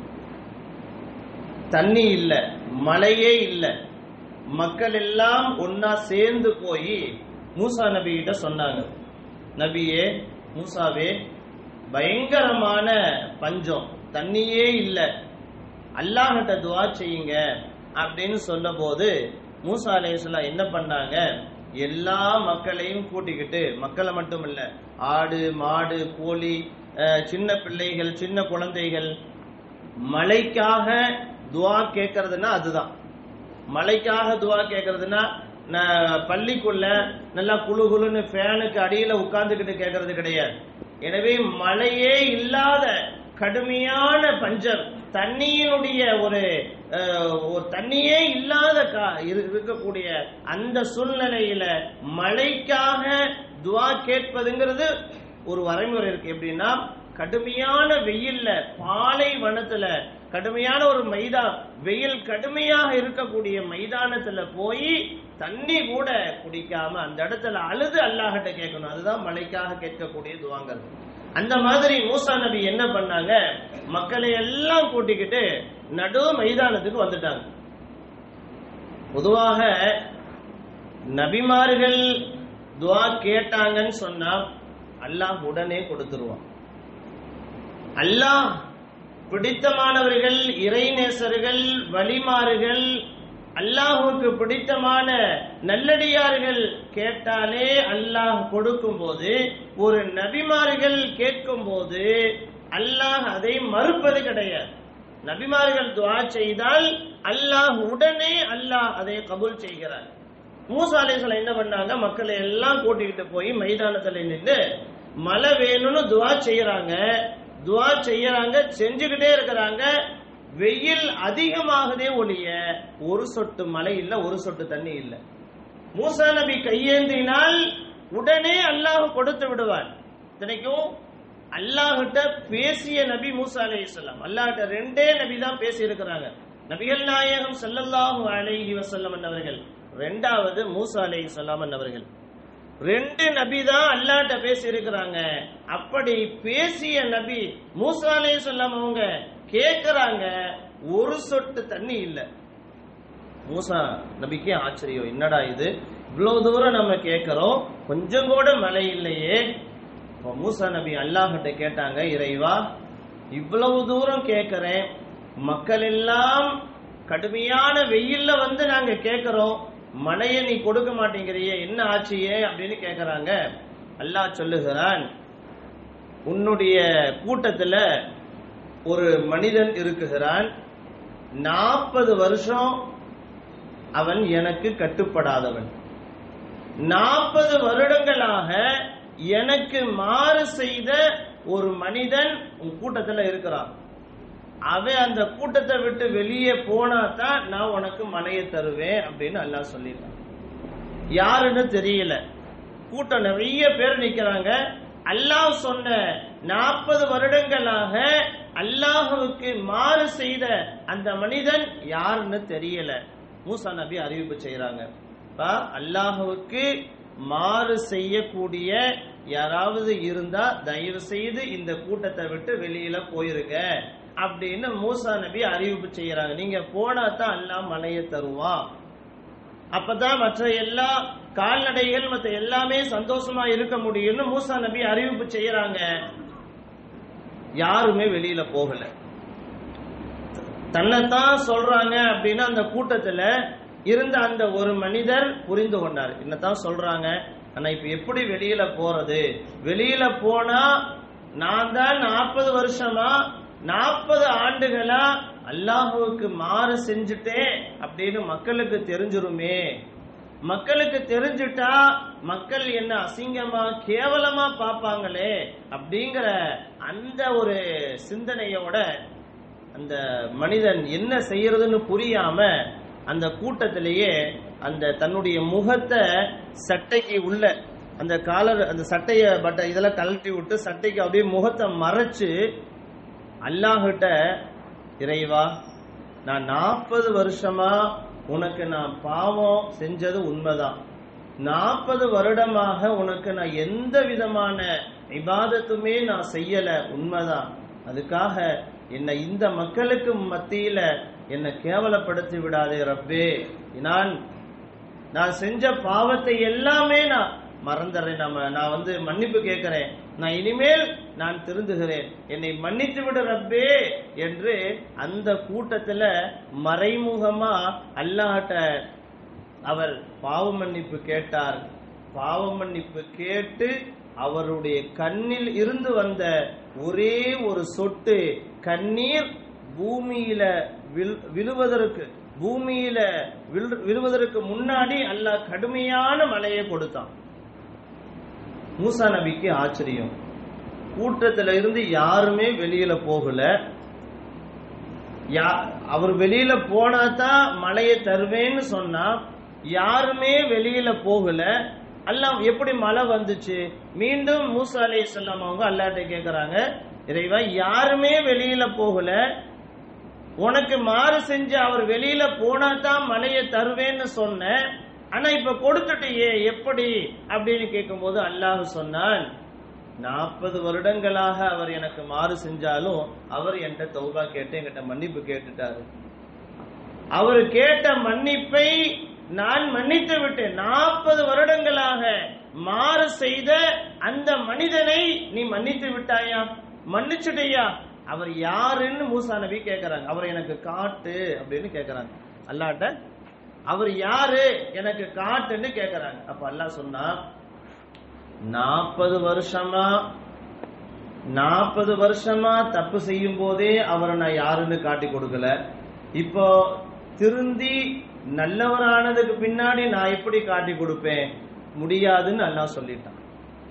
தண்ணி இல்ல மழையே இல்ல மக்கள் எல்லாம் ஒன்னா சேர்ந்து போய் மூசா நபி கிட்ட சொன்னாங்க நபியே மூசாவே பயங்கரமான பஞ்சம் தண்ணியே இல்ல அல்லாஹ்கிட்ட துவா செய்யுங்க அப்படின்னு சொன்ன போது மூசா அலைஹிஸ்ஸலாம் என்ன பண்ணாங்க எல்லா மக்களையும் கூட்டிக்கிட்டு மக்களை மட்டும் இல்ல ஆடு மாடு கோழி அஹ், சின்ன பிள்ளைகள் சின்ன குழந்தைகள் மழைக்காக துவா கேட்கறதுன்னா அதுதான் மழைக்காக துவா கேட்கறதுன்னா நான் பள்ளிக்குள்ள நல்லா குளு குளுன்னு ஃபேனுக்கு அடியில உட்கார்ந்துகிட்டு கேட்கறது கிடையாது எனவே மழையே இல்லாத கடுமையான பஞ்சம் தண்ணியினுடைய ஒரு அஹ், ஒரு தண்ணியே இல்லாத கா- இரு- இருக்கக்கூடிய அந்த சூழ்நிலையில மழைக்காக துவா கேட்பதுங்கிறது ஒரு வரைமுறை இருக்கு எப்படின்னா கடுமையான வெயில்ல பாலை வனத்துல கடுமையான ஒரு மைதா வெயில் கடுமையாக இருக்கக்கூடிய மைதானத்துல போய் தண்ணி கூட குடிக்காம அந்த இடத்துல அழுது அல்லாஹ்கிட்ட கேட்கணும் அதுதான் மழைக்காக கேட்கக்கூடிய துவாங்கிறது அந்த மாதிரி மூசா நபி என்ன பண்ணாங்க மக்களை எல்லாம் கூட்டிக்கிட்டு நடு மைதானத்துக்கு வந்துட்டாங்க பொதுவாக நபிமார்கள் துவா கேட்டாங்கன்னு சொன்னா அல்லாஹ் உடனே கொடுத்துருவான் அல்லாஹ் பிடித்தமானவர்கள் இறைநேசர்கள் வழிமாறுகள் அல்லாஹுக்கு பிடித்தமான நல்லடியார்கள் கேட்டாலே அல்லாஹ் கொடுக்கும்போது ஒரு நபிமார்கள் கேட்கும்போது அல்லாஹ் அதை மறுப்பது கிடையாது நபிமார்கள் துஆ செய்தால் அல்லாஹ் உடனே அல்லாஹ் அதை கபூல் செய்கிறார் மூசா அலைஹிஸ்ஸலாம் என்ன பண்ணாங்க மக்களை எல்லாம் கூட்டிக்கிட்டு போய் மைதானத்துல நின்று மழை வேணும்னு துஆ செய்யறாங்க துஆ செய்யறாங்க செஞ்சுக்கிட்டே இருக்கிறாங்க வெயில் அதிகமாகதே ஒழிய ஒரு சொட்டு மழை இல்ல ஒரு சொட்டு தண்ணி இல்ல மூசா நபி கையேந்தினால் உடனே அல்லாஹ் கொடுத்து விடுவார் இத்தனைக்கும் அல்லாஹ்கிட்ட பேசிய நபி மூசா அலைஹிஸ்ஸலாம் அல்லாஹ்கிட்ட ரெண்டே நபி தான் பேசி இருக்கிறாங்க நபிகள் நாயகம் ஸல்லல்லாஹு அலைஹி வஸல்லம் அவர்கள் ரெண்டாவது மூசா அலைஹிஸ்ஸலாம் அவர்கள் ரெண்டு நபி தான் அல்லாட்ட பேசி இருக்கிறாங்க அப்படி பேசிய நபி மூசா அலைஹிஸ்ஸலாம் அவங்க கேக்குறாங்க ஒரு சொட்டு தண்ணி இல்ல மூசா நபிக்கே ஆச்சரியம் என்னடா இது இவ்வளவு தூரம் நம்ம கேட்கிறோம் கொஞ்சம் கூட மழை இல்லையே அப்ப மூசா நபி அல்லாஹ்கிட்ட கேட்டாங்க இறைவா இவ்வளவு தூரம் கேட்கிறேன் மக்கள் எல்லாம் கடுமையான வெயில்ல வந்து நாங்க கேட்கிறோம் மழையை நீ கொடுக்க மாட்டேங்கிறியே என்ன ஆச்சியே அப்படின்னு கேக்குறாங்க அல்லாஹ் சொல்லுகிறான் உன்னுடைய கூட்டத்துல ஒரு மனிதன் இருக்குகிறான் நாற்பது வருஷம் அவன் எனக்கு கட்டுப்படாதவன் நாற்பது வருடங்களாக எனக்கு மாறு செய்த ஒரு மனிதன் உன் கூட்டத்துல இருக்கிறான் அவன் அந்த கூட்டத்தை விட்டு வெளியே போனா தான் நான் உனக்கு மலையை தருவேன் அப்படின்னு அல்லாஹ் சொல்லிட்டான் யாருன்னு தெரியல கூட்டம் நிறைய பேர் நிக்கிறாங்க அல்லாஹ் சொன்ன நாற்பது வருடங்களாக அல்லாஹுவுக்கு மாறு செய்த அந்த மனிதன் யாருன்னு தெரியல மூசா நபி அறிவிப்பு செய்யறாங்க பா அல்லாஹுவுக்கு மாறு செய்யக்கூடிய யாராவது இருந்தா தயவு செய்து இந்த கூட்டத்தை விட்டு வெளியில போயிருங்க அப்படின்னு மூசா நபி அறிவிப்பு செய்யறாங்க நீங்க போனா தான் அல்லாஹ் மலையை தருவான் அப்பதான் மற்ற எல்லா கால்நடைகள் மற்ற எல்லாமே சந்தோஷமா இருக்க முடியும்னு மூசா நபி அறிவிப்பு செய்யறாங்க யாருமே வெளியில போகல தன்னைத்தான் சொல்றாங்க அப்படின்னு அந்த கூட்டத்துல இருந்த அந்த ஒரு மனிதர் புரிந்து கொண்டார் என்னத்தான் சொல்றாங்க ஆனா இப்ப எப்படி வெளியில போறது வெளியில போனா நான் தான் நாற்பது வருஷமா நாற்பது ஆண்டுகளா அல்லாஹுவுக்கு மாறு செஞ்சுட்டேன் அப்படின்னு மக்களுக்கு தெரிஞ்சிருமே மக்களுக்கு தெரிஞ்சுட்டா மக்கள் என்ன அசிங்கமா கேவலமா பார்ப்பாங்களே அப்படிங்கிற அந்த ஒரு சிந்தனையோட அந்த மனிதன் என்ன செய்யறதுன்னு புரியாம அந்த கூட்டத்திலேயே அந்த தன்னுடைய முகத்தை சட்டைக்கு உள்ள அந்த காலர் அந்த சட்டைய பட்ட இதெல்லாம் கழட்டி விட்டு சட்டைக்கு அப்படியே முகத்தை மறைச்சு அல்லாஹ்கிட்ட இறைவா நான் நாற்பது வருஷமா உனக்கு நான் பாவம் செஞ்சது உண்மைதான் நாற்பது வருடமாக உனக்கு நான் எந்த விதமான இபாதத்துமே நான் செய்யல உண்மைதான் அதுக்காக என்னை இந்த மக்களுக்கு மத்தியில என்னை கேவலப்படுத்தி விடாதே ரப்பே நான் நான் செஞ்ச பாவத்தை எல்லாமே நான் மறந்துடுறேன் நம்ம நான் வந்து மன்னிப்பு கேட்கிறேன் நான் இனிமேல் நான் திருந்துகிறேன் என்னை மன்னித்து விடு ரப்பே என்று அந்த கூட்டத்துல மறைமுகமா அல்லாஹ்ட்ட அவர் பாவ மன்னிப்பு கேட்டார் பாவ மன்னிப்பு கேட்டு அவருடைய கண்ணில் இருந்து வந்த ஒரே ஒரு சொட்டு கண்ணீர் பூமியில வில்- விழுவதற்கு பூமியில வில்- விழுவதற்கு முன்னாடி அல்லாஹ் கடுமையான மழையை கொடுத்தான் மூசா நபிக்கு ஆச்சரியம் கூட்டத்துல இருந்து யாருமே வெளியில போகல யா- அவர் வெளியில போனா தான் மழையை தருவேன்னு சொன்னா யாருமே வெளியில போகல அல்லாஹ் எப்படி மழை வந்துச்சு மீண்டும் மூசா அலை அவங்க அல்லாட்ட கேக்குறாங்க இறைவா யாருமே வெளியில போகல உனக்கு மாறு செஞ்சு அவர் வெளியில போனா தான் மழையை தருவேன்னு சொன்ன ஆனா இப்ப கொடுத்துட்டியே எப்படி அப்படின்னு கேட்கும்போது அல்லாஹ் சொன்னான் நாற்பது வருடங்களாக அவர் எனக்கு மாறு செஞ்சாலும் அவர் என்கிட்ட தௌபா கேட்டு என்கிட்ட மன்னிப்பு கேட்டுட்டாரு அவர் கேட்ட மன்னிப்பை நான் மன்னித்து விட்டேன் நாற்பது வருடங்களாக மாறு செய்த அந்த மனிதனை நீ மன்னித்து விட்டாயா மன்னிச்சுடையா அவர் யாருன்னு மூசா நபி கேக்குறாங்க அவர் எனக்கு காட்டு அப்படின்னு கேக்குறாங்க அல்லாட்ட அவர் யாரு எனக்கு காட்டுன்னு கேக்குறாங்க அப்ப அல்லாஹ் சொன்னா நாற்பது வருஷமா நாற்பது வருஷமா தப்பு செய்யும் போதே அவரை நான் யாருன்னு காட்டி கொடுக்கல இப்போ திருந்தி நல்லவரானதுக்கு பின்னாடி நான் எப்படி காட்டி கொடுப்பேன் முடியாதுன்னு அல்லாஹ் சொல்லிட்டான்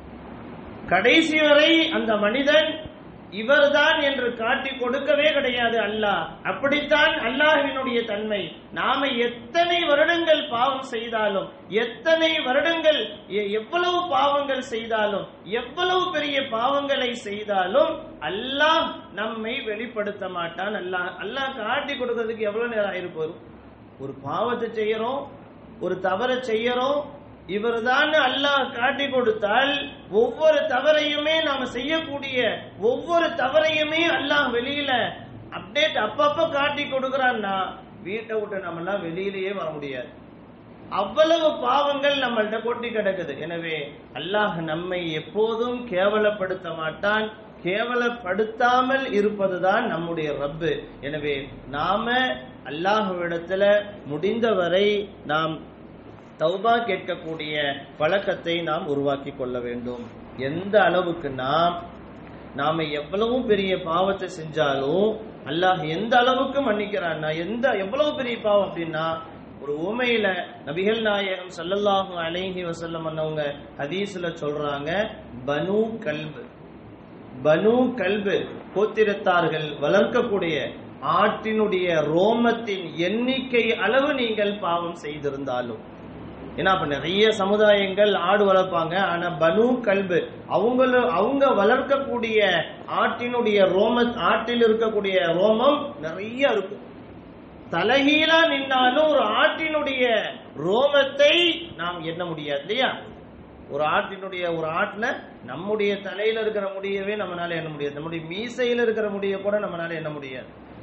கடைசி வரை அந்த மனிதன் இவர்தான் என்று காட்டி கொடுக்கவே கிடையாது அல்லாஹ் அப்படித்தான் அல்லாஹ்வினுடைய தன்மை நாம எத்தனை வருடங்கள் பாவம் செய்தாலும் எத்தனை வருடங்கள் எ- எவ்வளவு பாவங்கள் செய்தாலும் எவ்வளவு பெரிய பாவங்களை செய்தாலும் அல்லாஹ் நம்மை வெளிப்படுத்த மாட்டான் அல்லாஹ் அல்லாஹ் காட்டி கொடுக்கறதுக்கு எவ்வளவு நேரம் ஆயிருப்போம் ஒரு பாவத்தை செய்யறோம் ஒரு தவறை செய்யறோம் இவர்தான் அல்லாஹ் காட்டி கொடுத்தால் ஒவ்வொரு தவறையுமே நாம செய்யக்கூடிய ஒவ்வொரு தவறையுமே அல்லாஹ் வெளியில அப்டேட் அப்பப்ப காட்டி கொடுக்கறான்னா வீட்டை விட்டு நம்ம எல்லாம் வெளியிலேயே வர முடியாது அவ்வளவு பாவங்கள் நம்மள்ட்ட கொட்டி கிடக்குது எனவே அல்லாஹ் நம்மை எப்போதும் கேவலப்படுத்த மாட்டான் கேவலப்படுத்தாமல் இருப்பதுதான் நம்முடைய ரப்பு எனவே நாம அல்லாஹ்விடத்துல முடிந்தவரை நாம் தௌபா கேட்கக்கூடிய பழக்கத்தை நாம் உருவாக்கி கொள்ள வேண்டும் எந்த அளவுக்கு நாம் நாம எவ்வளவு பெரிய பாவத்தை செஞ்சாலும் அல்லாஹ் எந்த அளவுக்கு மன்னிக்கிறான்னா எந்த எவ்வளவு பெரிய பாவம் அப்படின்னா ஒரு உமையில நபிகள் நாயகம் ஸல்லல்லாஹு அலைஹி வஸல்லம் அன்னவங்க ஹதீஸ்ல சொல்றாங்க பனு கல்பு பனு கல்பு கோத்திரத்தார்கள் வளர்க்கக்கூடிய ஆட்டினுடைய ரோமத்தின் எண்ணிக்கை அளவு நீங்கள் பாவம் செய்திருந்தாலும் ஏன்னா அப்ப நிறைய சமுதாயங்கள் ஆடு வளர்ப்பாங்க ஆனா பனு கல்பு அவங்கள அவங்க வளர்க்கக்கூடிய ஆட்டினுடைய ரோம ஆட்டில் இருக்கக்கூடிய ரோமம் நிறைய இருக்கும் தலைகீழா நின்னாலும் ஒரு ஆட்டினுடைய ரோமத்தை நாம் எண்ண முடியாது இல்லையா ஒரு ஆட்டினுடைய ஒரு ஆட்டுல நம்முடைய தலையில இருக்கிற முடியவே நம்மளால எண்ண முடியாது நம்முடைய மீசையில இருக்கிற முடிய கூட நம்மளால எண்ண முடியாது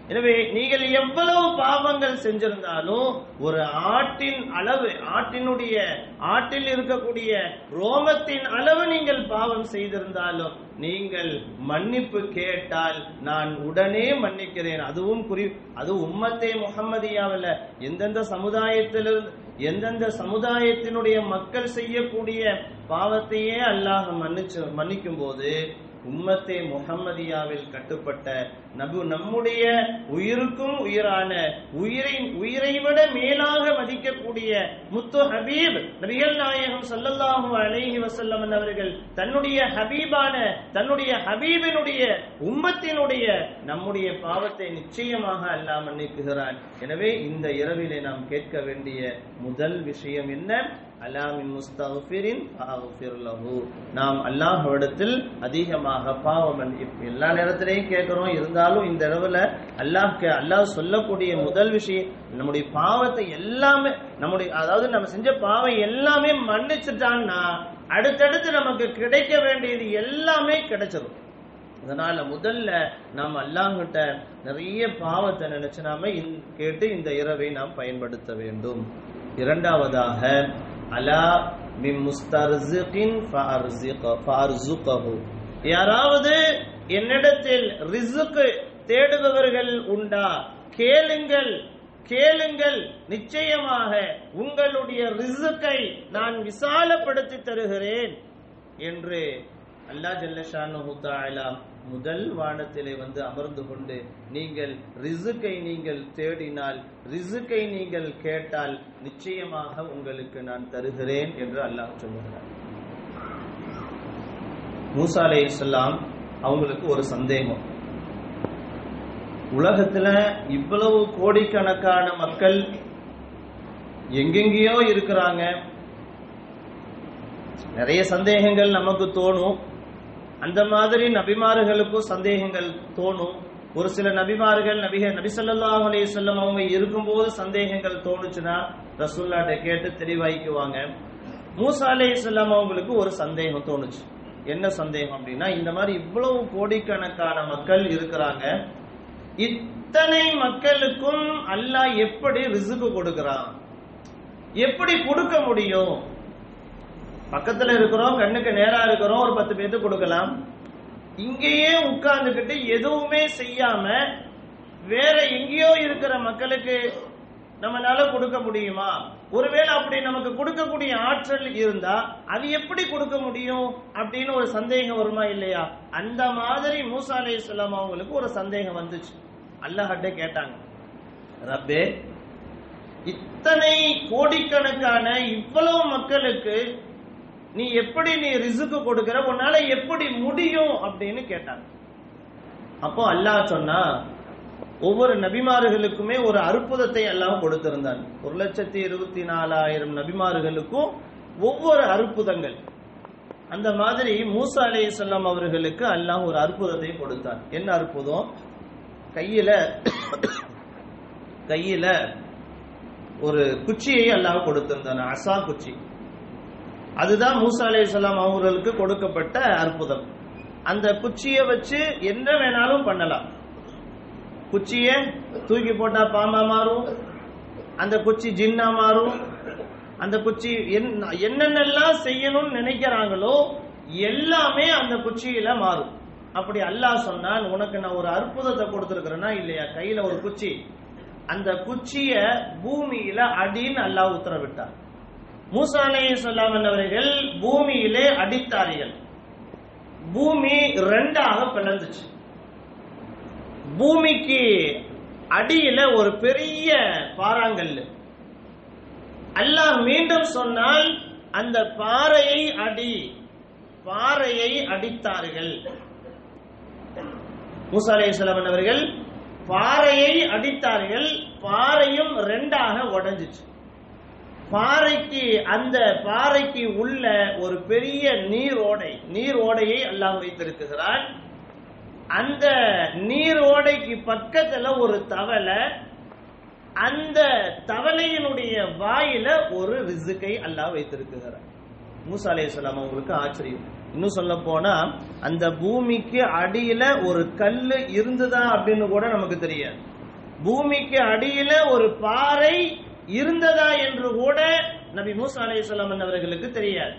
எனவே நீங்கள் எவ்வளவு பாவங்கள் செஞ்சிருந்தாலும் ஒரு ஆட்டின் அளவு ஆட்டினுடைய ஆட்டில் இருக்கக்கூடிய ரோமத்தின் அளவு நீங்கள் பாவம் செய்திருந்தாலும் நீங்கள் மன்னிப்பு கேட்டால் நான் உடனே மன்னிக்கிறேன் அதுவும் குறி அது உம்மத்தே முகம்மதியாவில் எந்தெந்த சமுதாயத்திலிருந்து எந்தெந்த சமுதாயத்தினுடைய மக்கள் செய்யக்கூடிய பாவத்தையே அல்லாஹ் மன்னிச்சு மன்னிக்கும் போது உம்மத்தே முகம்மதியாவில் கட்டுப்பட்ட நபு நம்முடைய உயிருக்கும் உயிரான உயிரை உயிரை விட மேலாக மதிக்கக்கூடிய முத்து ஹபீப் நபிகள் நாயகம் ஸல்லல்லாஹு அலைஹி வஸல்லம் அவர்கள் தன்னுடைய ஹபீபான தன்னுடைய ஹபீபினுடைய உம்மத்தினுடைய நம்முடைய பாவத்தை நிச்சயமாக அல்லாஹ் மன்னிக்குகிறான் எனவே இந்த இரவிலே நாம் கேட்க வேண்டிய முதல் விஷயம் என்ன அலாமின் முஸ்தஃபிரின் ஃபஅஃபிர் லஹு நாம் அல்லாஹ்விடத்தில் அதிகமாக பாவ மன்னிப்பு எல்லா நேரத்திலையும் கேட்கிறோம் இருந்தாலும் இந்த இரவுல அல்லாஹ் அல்லாஹ் சொல்லக்கூடிய முதல் விஷயம் நம்முடைய பாவத்தை எல்லாமே நம்முடைய அதாவது நம்ம செஞ்ச பாவம் எல்லாமே மன்னிச்சுட்டான்னா அடுத்தடுத்து நமக்கு கிடைக்க வேண்டியது எல்லாமே கிடைச்சிடும் அதனால முதல்ல நாம் அல்லாஹ்கிட்ட நிறைய பாவத்தை நினைச்சு நாம இந்த- கேட்டு இந்த இரவை நாம் பயன்படுத்த வேண்டும் இரண்டாவதாக அலா மின் முஸ்தர்சிகின் ஃபஅர்சிக- ஃபஅர்சுகஹு. யாராவது என்னிடத்தில் ரிசுக்கு தேடுபவர்கள் உண்டா கேளுங்கள் கேளுங்கள் நிச்சயமாக உங்களுடைய ரிசுக்கை நான் விசாலப்படுத்தி தருகிறேன் என்று அல்லாஹ் ஜல்லஷானு தஆலா முதல் வானத்திலே வந்து அமர்ந்து கொண்டு நீங்கள் ரிசுக்கை நீங்கள் தேடினால் ரிசுக்கை நீங்கள் கேட்டால் நிச்சயமாக உங்களுக்கு நான் தருகிறேன் என்று அல்லாஹ் சொல்லுகிறார் மூசா அலைஹிஸ்ஸலாம் அவங்களுக்கு ஒரு சந்தேகம் உலகத்துல இவ்வளவு கோடிக்கணக்கான மக்கள் எங்கெங்கேயோ இருக்கிறாங்க நிறைய சந்தேகங்கள் நமக்கு தோணும் அந்த மாதிரி நபிமார்களுக்கும் சந்தேகங்கள் தோணும் ஒரு சில நபிமார்கள் நபிக நபி ஸல்லல்லாஹு அலைஹி வஸல்லம் அவங்க இருக்கும்போது சந்தேகங்கள் தோணுச்சுன்னா ரசூல்லாட்ட கேட்டு தெளிவாய்க்குவாங்க மூசா அலைஹிஸ்ஸலாம் அவங்களுக்கு ஒரு சந்தேகம் தோணுச்சு என்ன சந்தேகம் அப்படின்னா இந்த மாதிரி இவ்வளவு கோடிக்கணக்கான மக்கள் இருக்கிறாங்க இத்தனை மக்களுக்கும் அல்லாஹ் எப்படி ரிசுக்கு கொடுக்கறான் எப்படி கொடுக்க முடியும் பக்கத்துல இருக்கிறோம் கண்ணுக்கு நேரா இருக்கிறோம் ஒரு பத்து பேருக்கு கொடுக்கலாம் இங்கேயே உட்கார்ந்துகிட்டு எதுவுமே செய்யாம வேற எங்கேயோ இருக்கிற மக்களுக்கு நம்மளால கொடுக்க முடியுமா ஒருவேளை அப்படி நமக்கு கொடுக்கக்கூடிய ஆற்றல் இருந்தா அது எப்படி கொடுக்க முடியும் அப்படின்னு ஒரு சந்தேகம் வருமா இல்லையா அந்த மாதிரி மூசா அலைஹிஸ்ஸலாம் அவங்களுக்கு ஒரு சந்தேகம் வந்துச்சு அல்லாஹ்ட்ட கேட்டாங்க ரப்பே இத்தனை கோடிக்கணக்கான இவ்வளவு மக்களுக்கு நீ எப்படி நீ ரிசுக்கு கொடுக்கிற உன்னால எப்படி முடியும் அப்படின்னு கேட்டாங்க அப்போ அல்லாஹ் சொன்னா ஒவ்வொரு நபிமார்களுக்குமே ஒரு அற்புதத்தை அல்லாஹ் கொடுத்திருந்தான் ஒரு லட்சத்தி இருபத்தி நாலாயிரம் நபிமார்களுக்கும் ஒவ்வொரு அற்புதங்கள் அந்த மாதிரி மூசா அலைஹிஸ்ஸலாம் அவர்களுக்கு அல்லாஹ் ஒரு அற்புதத்தை கொடுத்தான் என்ன அற்புதம் கையில கையில ஒரு குச்சியை அல்லாஹ் கொடுத்திருந்தான் அசா குச்சி அதுதான் மூசா அலைஹிஸ்ஸலாம் அவர்களுக்கு கொடுக்கப்பட்ட அற்புதம் அந்த குச்சியை வச்சு என்ன வேணாலும் பண்ணலாம் குச்சிய தூக்கி போட்டா பாம்பா மாறும் அந்த குச்சி ஜின்னா மாறும் அந்த குச்சி என்ன- என்னென்னலாம் செய்யணும்னு நினைக்கிறாங்களோ எல்லாமே அந்த குச்சியில மாறும் அப்படி அல்லாஹ் சொன்னான் உனக்கு நான் ஒரு அற்புதத்தை கொடுத்திருக்கிறேன்னா இல்லையா கையில ஒரு குச்சி அந்த குச்சிய பூமியில அடின்னு அல்லாஹ் உத்தரவிட்டார் மூசா அலைஹிஸ்ஸலாம் அவர்கள் பூமியிலே அடித்தார்கள் பூமி ரெண்டாக பிளந்துச்சு பூமிக்கு அடியில ஒரு பெரிய பாறாங்கல்லு அல்லாஹ் மீண்டும் சொன்னால் அந்த பாறையை அடி பாறையை அடித்தார்கள் மூசா அலைஹிஸ்ஸலாம் அவர்கள் பாறையை அடித்தார்கள் பாறையும் ரெண்டாக உடைஞ்சிச்சு பாறைக்கு அந்த பாறைக்கு உள்ள ஒரு பெரிய நீரோடை நீரோடையை அல்லாஹ் வைத்திருக்கிறான் அந்த நீரோடைக்கு பக்கத்துல ஒரு தவளை அந்த தவளையினுடைய வாயில ஒரு ரிசுக்கை அல்லாஹ் வைத்திருக்கிறார் மூசா அலைஹிஸ்ஸலாம் அவங்களுக்கு ஆச்சரியம் இன்னும் சொல்ல போனா அந்த பூமிக்கு அடியில ஒரு கல்லு இருந்ததா அப்படின்னு கூட நமக்கு தெரியாது பூமிக்கு அடியில ஒரு பாறை இருந்ததா என்று கூட நபி மூசா அலைஹிஸ்ஸலாம் அவர்களுக்கு தெரியாது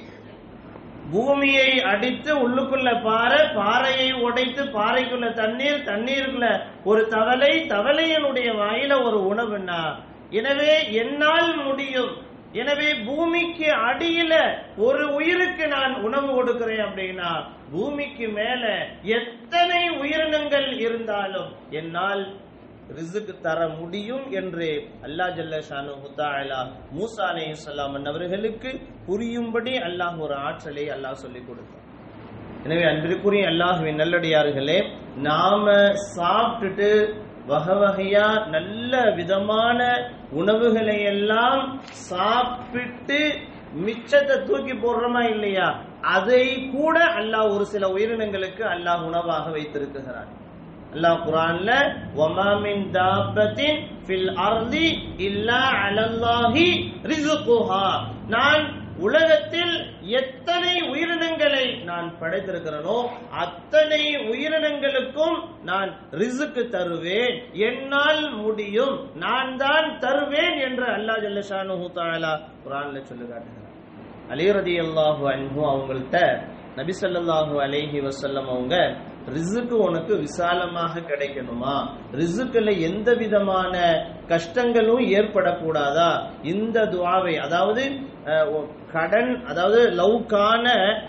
பூமியை அடித்து உள்ளுக்குள்ள பாறை பாறையை உடைத்து பாறைக்குள்ள தண்ணீர் தண்ணீருக்குள்ள ஒரு தவளை தவளையனுடைய வாயில ஒரு உணவுன்னா எனவே என்னால் முடியும் எனவே பூமிக்கு அடியில ஒரு உயிருக்கு நான் உணவு கொடுக்கிறேன் அப்படின்னா பூமிக்கு மேல எத்தனை உயிரினங்கள் இருந்தாலும் என்னால் ரிசுக்கு தர முடியும் என்று அல்லா ஜல்ல ஷானு முத்தாலா மூசா அலைஹிஸ்ஸலாம் அவர்களுக்கு புரியும்படி அல்லாஹ் ஒரு ஆற்றலை அல்லாஹ் சொல்லிக் கொடுத்தார் எனவே அன்பிற்குரிய அல்லாஹுவின் நல்லடியார்களே நாம சாப்பிட்டுட்டு வகை வகையா நல்ல விதமான உணவுகளை எல்லாம் சாப்பிட்டு மிச்சத்தை தூக்கி போடுறோமா இல்லையா அதை கூட அல்லாஹ் ஒரு சில உயிரினங்களுக்கு அல்லாஹ் உணவாக வைத்திருக்கிறான் அல்லாஹ் குரான்ல வமா மின் தாபத்தின் ஃபில் அர்தி இல்லா அலல்லாஹி ரிசுகுஹா நான் உலகத்தில் எத்தனை உயிரினங்களை நான் படைத்திருக்கிறேனோ அத்தனை உயிரினங்களுக்கும் நான் ரிசுக்கு தருவேன் என்னால் முடியும் நான் தான் தருவேன் என்று அல்லாஹ் ஜல்லஷானு தாலா குரான்ல சொல்லி காட்டுகிறார் அலி ரதி அல்லாஹு அன்பு அவங்கள்ட்ட நபி ஸல்லல்லாஹு அலைஹி வஸல்லம் அவங்க ரிசுக்கு உனக்கு விசாலமாக கிடைக்கணுமா ரிசுக்குல எந்த விதமான கஷ்டங்களும் ஏற்படக்கூடாதா இந்த துவாவை அதாவது அஹ், ஒ- கடன் அதாவது லவ்கான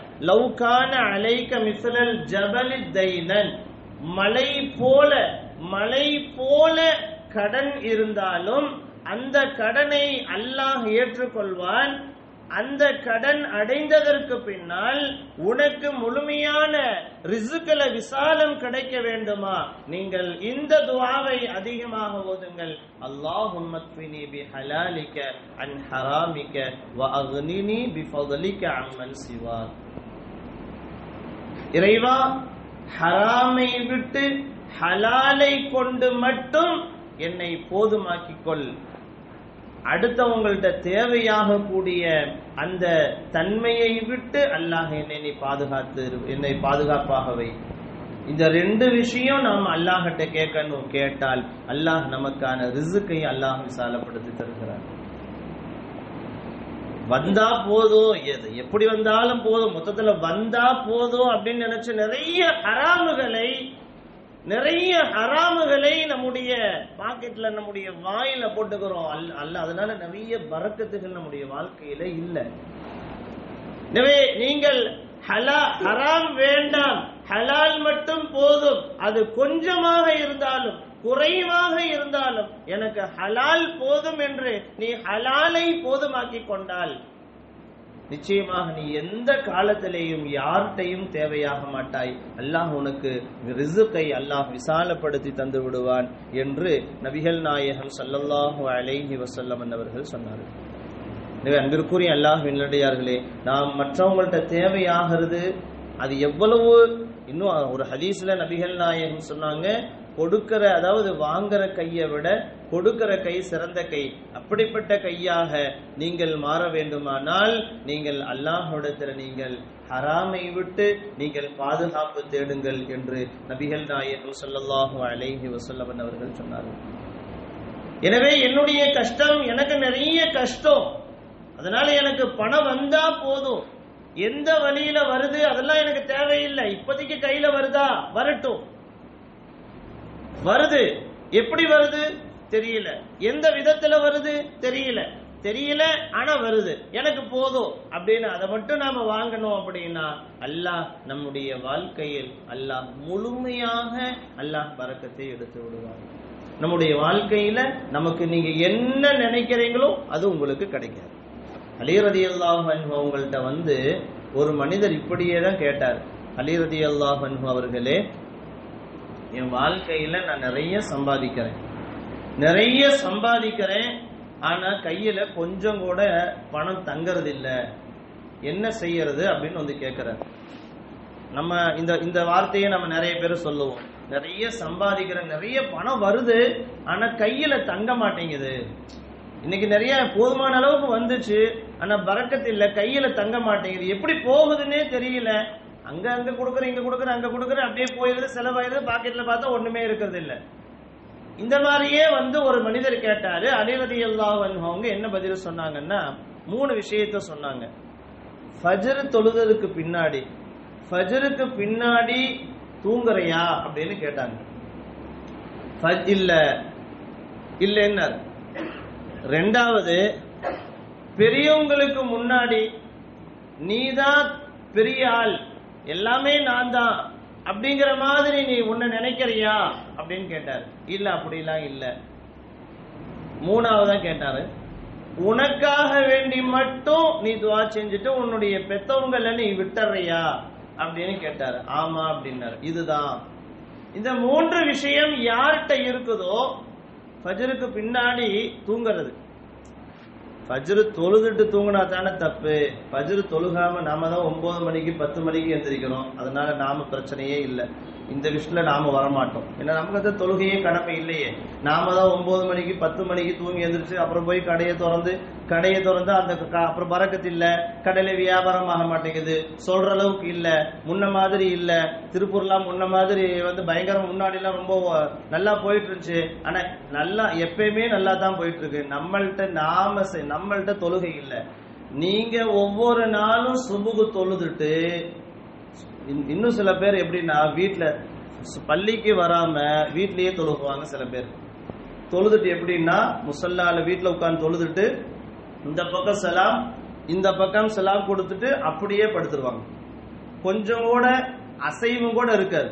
லவ்கான அலைக்க மிஸ்லல் ஜபலி தைனன் மலை போல மலை போல கடன் இருந்தாலும் அந்த கடனை அல்லாஹ் ஏற்றுக்கொள்வான் அந்த கடன் அடைந்ததற்கு பின்னால் உனக்கு முழுமையான ரிசுக்கள விசாலம் கிடைக்க வேண்டுமா நீங்கள் இந்த துவாவை அதிகமாக ஓதுங்கள் அல்லாஹும் மக்ஃபினி பி ஹலாலிக அன் ஹராமிக வ அக்னினி பி ஃபضலிக அம்மன் சிவாக் இறைவா ஹராமை விட்டு ஹலாலை கொண்டு மட்டும் என்னை போதுமாக்கிக் கொள் அடுத்தவங்கள்ட்ட தேவையாக கூடிய அந்த தன்மையை விட்டு அல்லாஹ் என்னை நீ பாதுகாத்து இரு- என்னை பாதுகாப்பாக வை இந்த ரெண்டு விஷயம் நாம் அல்லாஹ்கிட்ட கேட்கணும் கேட்டால் அல்லாஹ் நமக்கான ரிசுக்கை அல்லாஹ் விசாலப்படுத்தி தருகிறார் வந்தா போதும் எது எப்படி வந்தாலும் போதும் மொத்தத்துல வந்தா போதும் அப்படின்னு நினைச்சு நிறைய ஹராமுகளை நிறைய ஹராமுகளை நம்முடைய பாக்கெட்ல நம்முடைய வாயில போட்டுக்கிறோம் அல்ல அல்ல அதனால நிறைய பறக்கத்துகள் நம்முடைய வாழ்க்கையில இல்ல எனவே நீங்கள் ஹலா ஹராம் வேண்டாம் ஹலால் மட்டும் போதும் அது கொஞ்சமாக இருந்தாலும் குறைவாக இருந்தாலும் எனக்கு ஹலால் போதும் என்று நீ ஹலாலை போதுமாக்கிக் கொண்டால் நிச்சயமாக நீ எந்த காலத்திலேயும் யார்கிட்டையும் தேவையாக மாட்டாய் அல்லாஹ் உனக்கு ரிசுக்கை அல்லாஹ் விசாலப்படுத்தி தந்து விடுவான் என்று நபிகள் நாயகம் ஸல்லல்லாஹு அலைஹி வஸல்லம் அவர்கள் சொன்னார்கள் எனவே அன்பிற்குரிய அல்லாஹ் நல்லடியார்களே நாம் மற்றவங்கள்ட்ட தேவையாகிறது அது எவ்வளவு இன்னும் ஒரு ஹதீஸ்ல நபிகள் நாயகம் சொன்னாங்க கொடுக்கிற அதாவது வாங்குற கையை விட கொடுக்கிற கை சிறந்த கை அப்படிப்பட்ட கையாக நீங்கள் மாற வேண்டுமானால் நீங்கள் அல்லாஹ்விடத்தில் நீங்கள் ஹராமை விட்டு நீங்கள் பாதுகாப்பு தேடுங்கள் என்று நபிகள் நாயகம் ஸல்லல்லாஹு அலைஹி வஸல்லம் அவர்கள் சொன்னார்கள் எனவே என்னுடைய கஷ்டம் எனக்கு நிறைய கஷ்டம் அதனால எனக்கு பணம் வந்தா போதும் எந்த வழியில வருது அதெல்லாம் எனக்கு தேவையில்லை இப்போதைக்கு கையில வருதா வரட்டும் வருது எப்படி வருது தெரியல எந்த விதத்துல வருது தெரியல தெரியல ஆனா வருது எனக்கு போதும் அப்படின்னு அதை மட்டும் நாம வாங்கணும் அப்படின்னா அல்லாஹ் நம்முடைய வாழ்க்கையில் அல்லாஹ் முழுமையாக அல்லாஹ் பறக்கத்தை எடுத்து விடுவார் நம்முடைய வாழ்க்கையில நமக்கு நீங்க என்ன நினைக்கிறீங்களோ அது உங்களுக்கு கிடைக்காது அலிரதி அல்லாஹ் அவங்கள்ட்ட வந்து ஒரு மனிதர் இப்படியே தான் கேட்டார் அலிரதி அல்லாஹ் அவர்களே என் வாழ்க்கையில நான் நிறைய சம்பாதிக்கிறேன் நிறைய சம்பாதிக்கிறேன் ஆனா கையில கொஞ்சம் கூட பணம் தங்கறது இல்ல என்ன செய்யறது அப்படின்னு வந்து கேக்குறாரு நம்ம இந்த இந்த வார்த்தையை நம்ம நிறைய பேர் சொல்லுவோம் நிறைய சம்பாதிக்கிற நிறைய பணம் வருது ஆனா கையில தங்க மாட்டேங்குது இன்னைக்கு நிறைய போதுமான அளவுக்கு வந்துச்சு ஆனா பறக்கத்து இல்ல கையில தங்க மாட்டேங்குது எப்படி போகுதுன்னே தெரியல அங்க அங்க கொடுக்குற இங்க கொடுக்குற அங்க கொடுக்குற அப்படியே போயிருது செலவாயிருது பாக்கெட்ல பார்த்தா ஒண்ணுமே இருக்கிறது இல்ல இந்த மாதிரியே வந்து ஒரு மனிதர் கேட்டாரு அலிரதி அல்லாஹ் அவங்க என்ன பதில் சொன்னாங்கன்னா மூணு விஷயத்த சொன்னாங்க ஃபஜ்ர் தொழுதலுக்கு பின்னாடி ஃபஜ்ருக்கு பின்னாடி தூங்குறியா அப்படின்னு கேட்டாங்க ஃபஜ் இல்ல இல்லைன்னா ரெண்டாவது பெரியவங்களுக்கு முன்னாடி நீதான் பெரிய ஆள் எல்லாமே நான் தான் அப்படிங்கிற மாதிரி நீ உன்னை நினைக்கிறியா அப்படின்னு கேட்டாரு இல்ல அப்படிலாம் இல்ல மூணாவதா கேட்டாரு உனக்காக வேண்டி மட்டும் நீ துவா செஞ்சுட்டு உன்னுடைய பெத்தவங்கள நீ விட்டுறியா அப்படின்னு கேட்டாரு ஆமா அப்படின்னாரு இதுதான் இந்த மூன்று விஷயம் யார்கிட்ட இருக்குதோ ஃபஜ்ருக்கு பின்னாடி தூங்குறது ஃபஜ்ரு தொழுதுட்டு தூங்கினா தானே தப்பு ஃபஜ்ரு தொழுகாம நாம தான் ஒன்பது மணிக்கு பத்து மணிக்கு எந்திரிக்கிறோம் அதனால நாம பிரச்சனையே இல்லை இந்த விஷயத்துல நாம வரமாட்டோம் ஏன்னா நமக்கு அந்த தொழுகையே கடமை இல்லையே நாம தான் ஒன்பது மணிக்கு பத்து மணிக்கு தூங்கி எந்திரிச்சு அப்புறம் போய் கடையை திறந்து கடையை திறந்து அந்த க- அப்புறம் பறக்கத்து இல்ல கடையில வியாபாரம் ஆக மாட்டேங்குது சொல்ற அளவுக்கு இல்ல முன்ன மாதிரி இல்ல திருப்பூர்லாம் முன்ன மாதிரி வந்து பயங்கரம் முன்னாடி எல்லாம் ரொம்ப நல்லா போயிட்டு இருந்துச்சு ஆனா நல்லா எப்பயுமே நல்லா தான் போயிட்டு இருக்கு நம்மள்ட்ட நாம செ- நம்மள்ட்ட தொழுகை இல்ல நீங்க ஒவ்வொரு நாளும் சுபுகு தொழுதுட்டு இன்- இன்னும் சில பேர் எப்படின்னா வீட்ல சு- பள்ளிக்கு வராம வீட்லயே தொழுகுவாங்க சில பேர் தொழுதுட்டு எப்படின்னா முசல்லால வீட்ல உட்கார்ந்து தொழுதுட்டு இந்த பக்கம் சலாம் இந்த பக்கம் சலாம் கொடுத்துட்டு அப்படியே படுத்துருவாங்க கொஞ்சம் கூட அசைவும் கூட இருக்காது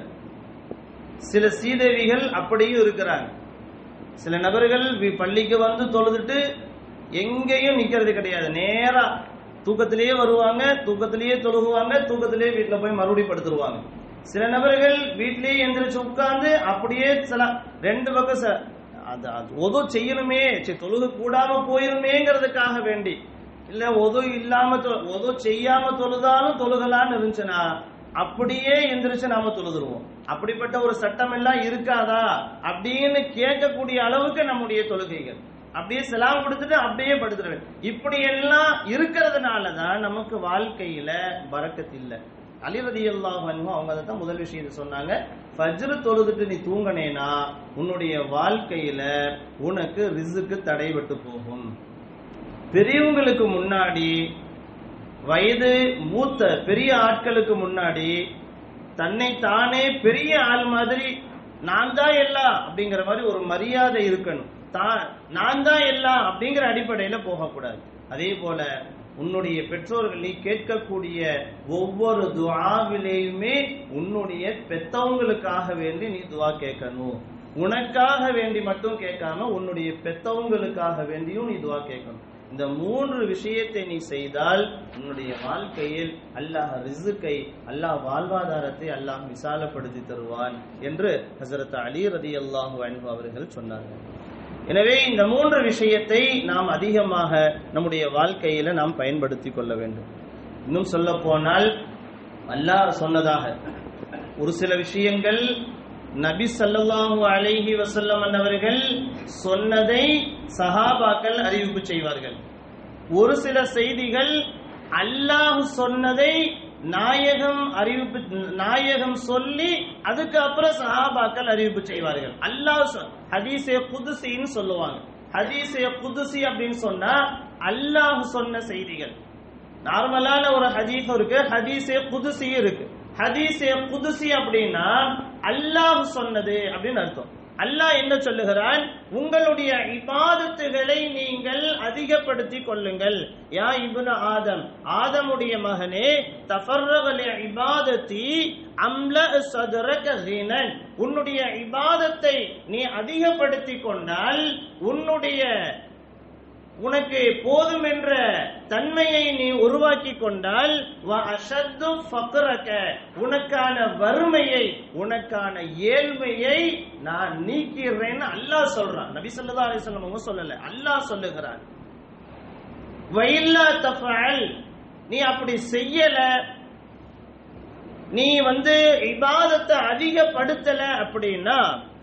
சில சீதேவிகள் அப்படியும் இருக்கிறாங்க சில நபர்கள் வி- பள்ளிக்கு வந்து தொழுதுட்டு எங்கேயும் நிக்கிறது கிடையாது நேரா தூக்கத்திலேயே வருவாங்க தூக்கத்திலேயே தொழுகுவாங்க தூக்கத்திலேயே வீட்டுல போய் மறுபடியும் படுத்துருவாங்க சில நபர்கள் வீட்லயே எந்திரிச்சு உட்கார்ந்து அப்படியே சில ரெண்டு பக்கம் ச- அது அது ஒது செய்யணுமே சரி, தொழுக கூடாம போயிருமேங்கிறதுக்காக வேண்டி இல்ல ஒது இல்லாம தொ- ஒது செய்யாம தொழுதாலும் தொழுகலான்னு இருந்துச்சுன்னா அப்படியே எந்திரிச்சு நாம தொழுதுருவோம் அப்படிப்பட்ட ஒரு சட்டம் எல்லாம் இருக்காதா அப்படின்னு கேட்கக்கூடிய அளவுக்கு நம்முடைய தொழுகைகள் அப்படியே செலாம் கொடுத்துட்டு அப்படியே படுத்துருவேன் இப்படி எல்லாம் இருக்கிறதுனால தான் நமக்கு வாழ்க்கையில பறக்கத்து இல்ல அலிரதி அல்லாஹ் அவங்க அதை தான் முதல் விஷயத்தை சொன்னாங்க ஃபஜ்ரு தொழுதுட்டு நீ தூங்கினேனா உன்னுடைய வாழ்க்கையில உனக்கு ரிசுக்கு தடைபட்டு போகும் பெரியவங்களுக்கு முன்னாடி வயது மூத்த பெரிய ஆட்களுக்கு முன்னாடி தன்னை தானே பெரிய ஆள் மாதிரி நான் தான் எல்லாம் அப்படிங்கிற மாதிரி ஒரு மரியாதை இருக்கணும் தான் நான் தான் எல்லாம் அப்படிங்கிற அடிப்படையில போகக்கூடாது அதே போல உன்னுடைய பெற்றோர்கள் நீ கேட்கக்கூடிய ஒவ்வொரு துஆவிலேயுமே உன்னுடைய பெத்தவங்களுக்காக வேண்டி நீ துஆ கேட்கணும் உனக்காக வேண்டி மட்டும் கேட்காம உன்னுடைய பெத்தவங்களுக்காக வேண்டியும் நீ துஆ கேட்கணும் இந்த மூன்று விஷயத்தை நீ செய்தால் உன்னுடைய வாழ்க்கையில் அல்லாஹ் ரிசுக்கை அல்லாஹ் வாழ்வாதாரத்தை அல்லாஹ் விசாலப்படுத்தி தருவான் என்று ஹசரத் அலி ரதி அல்லாஹு அன்பு அவர்கள் சொன்னார்கள் எனவே இந்த மூன்று விஷயத்தை நாம் அதிகமாக நம்முடைய வாழ்க்கையில நாம் பயன்படுத்தி கொள்ள வேண்டும் இன்னும் சொல்ல போனால் அல்லாஹ் சொன்னதாக ஒரு சில விஷயங்கள் நபி ஸல்லல்லாஹு அலைஹி வஸல்லம் அவர்கள் சொன்னதை சஹாபாக்கள் அறிவிப்பு செய்வார்கள் ஒரு சில செய்திகள் அல்லாஹ் சொன்னதை நாயகம் அறிவிப்பு நாயகம் சொல்லி அதுக்கு அப்புறம் சஹாபாக்கள் அறிவிப்பு செய்வார்கள் அல்லாஹ் சொ- ஹதீஸே குதுசின்னு சொல்லுவாங்க ஹதீஸே குதுசி அப்படின்னு சொன்னா அல்லாஹ் சொன்ன செய்திகள் நார்மலான ஒரு ஹதீஸ் இருக்கு ஹதீஸே குதுசி இருக்கு ஹதீஸே குதுசி அப்படின்னா அல்லாஹ் சொன்னது அப்படின்னு அர்த்தம் அல்லாஹ் என்ன சொல்லுகிறான் உங்களுடைய இபாதத்துகளை நீங்கள் அதிகப்படுத்தி கொள்ளுங்கள் யா இப்னு ஆதம் ஆதமுடைய மகனே தஃபர்ரகலி இபாதத்தி அம்ல சதுரக ஹினன் உன்னுடைய இபாதத்தை நீ அதிகப்படுத்தி கொண்டால் உன்னுடைய உனக்கு போதும் என்ற தன்மையை நீ உருவாக்கி கொண்டால் வ அஷத்து ஃபக்ரக உனக்கான வறுமையை உனக்கான ஏழ்மையை நான் நீக்கிறேன்னு அல்லாஹ் சொல்றான் நபி ஸல்லல்லாஹு அலைஹி வஸல்லம் அவங்க சொல்லல அல்லாஹ் சொல்லுகிறான் வயில்லா தஃபஅல் நீ அப்படி செய்யல நீ வந்து இபாதத்தை அதிகப்படுத்தல அப்படின்னா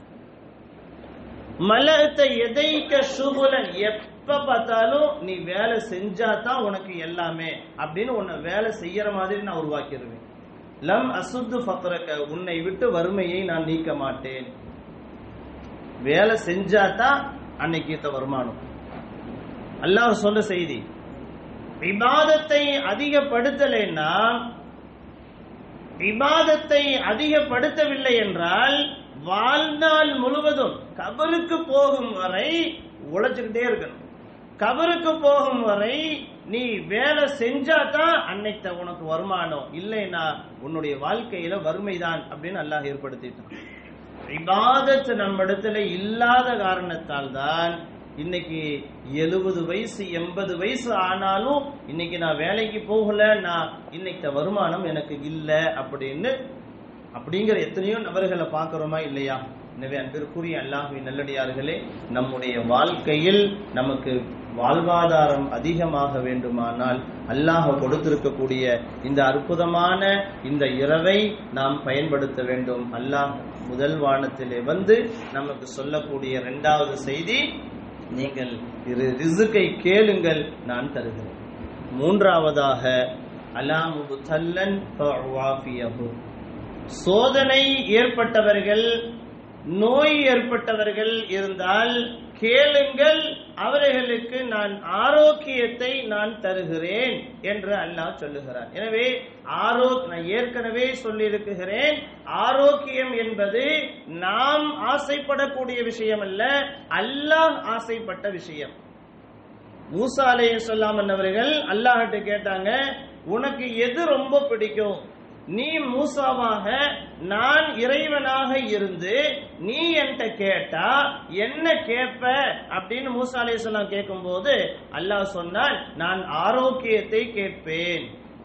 மலத்தை எதைக்க சுகுலன் எப்ப பார்த்தாலும் நீ வேலை செஞ்சா தான் உனக்கு எல்லாமே அப்படின்னு உன்னை வேலை செய்யற மாதிரி நான் உருவாக்கிடுவேன் லம் அசுத்து ஃபக்ரக உன்னை விட்டு வறுமையை நான் நீக்க மாட்டேன் வேலை செஞ்சா தான் அன்னைக்கு ஈத்த வருமானம் அல்லாஹ் சொல்ற செய்தி விவாதத்தை அதிகப்படுத்தலைன்னா விவாதத்தை அதிகப்படுத்தவில்லை என்றால் வாழ்நாள் முழுவதும் கபருக்கு போகும் வரை உழைச்சுக்கிட்டே இருக்கணும் கபருக்கு போகும் வரை நீ வேலை செஞ்சா தான் அன்னைக்கு உனக்கு வருமானம் இல்லைன்னா உன்னுடைய வாழ்க்கையில வறுமைதான் அப்படின்னு அல்லாஹ் ஏற்படுத்திட்டான் இபாதத் நம்ம இடத்துல இல்லாத காரணத்தால் தான் இன்னைக்கு எழுபது வயசு எண்பது வயசு ஆனாலும் இன்னைக்கு நான் வேலைக்கு போகல நான் இன்னைக்கு வருமானம் எனக்கு இல்லை அப்படின்னு அப்படிங்கிற எத்தனையோ நபர்களை பார்க்கிறோமா இல்லையா எனவே அன்பிற்குரிய அல்லாஹுவின் நல்லடியார்களே நம்முடைய வாழ்க்கையில் நமக்கு வாழ்வாதாரம் அதிகமாக வேண்டுமானால் அல்லாஹ் கொடுத்திருக்கக்கூடிய இந்த அற்புதமான இந்த இரவை நாம் பயன்படுத்த வேண்டும் அல்லாஹ் முதல் வானத்திலே வந்து நமக்கு சொல்லக்கூடிய இரண்டாவது செய்தி நீங்கள் இரு ரிசுக்கை கேளுங்கள் நான் தருகிறேன் மூன்றாவதாக அலாமுபு தல்லன் சோதனை ஏற்பட்டவர்கள் நோய் ஏற்பட்டவர்கள் இருந்தால் கேளுங்கள் அவர்களுக்கு நான் ஆரோக்கியத்தை நான் தருகிறேன் என்று அல்லாஹ் சொல்லுகிறார் எனவே ஆரோ நான் ஏற்கனவே சொல்லியிருக்கிறேன் ஆரோக்கியம் என்பது நாம் ஆசைப்படக்கூடிய விஷயம் அல்ல அல்லாஹ் ஆசைப்பட்ட விஷயம் மூசா அலைய சொல்லாமன் அவர்கள் அல்லாஹ்கிட்ட கேட்டாங்க உனக்கு எது ரொம்ப பிடிக்கும் நீ மூசாவாக நான் இறைவனாக இருந்து நீ என்கிட்ட கேட்டா என்ன கேட்ப அப்படின்னு மூசா அலையம் கேட்கும் போது அல்லாஹ் சொன்னால் நான் ஆரோக்கியத்தை கேட்பேன்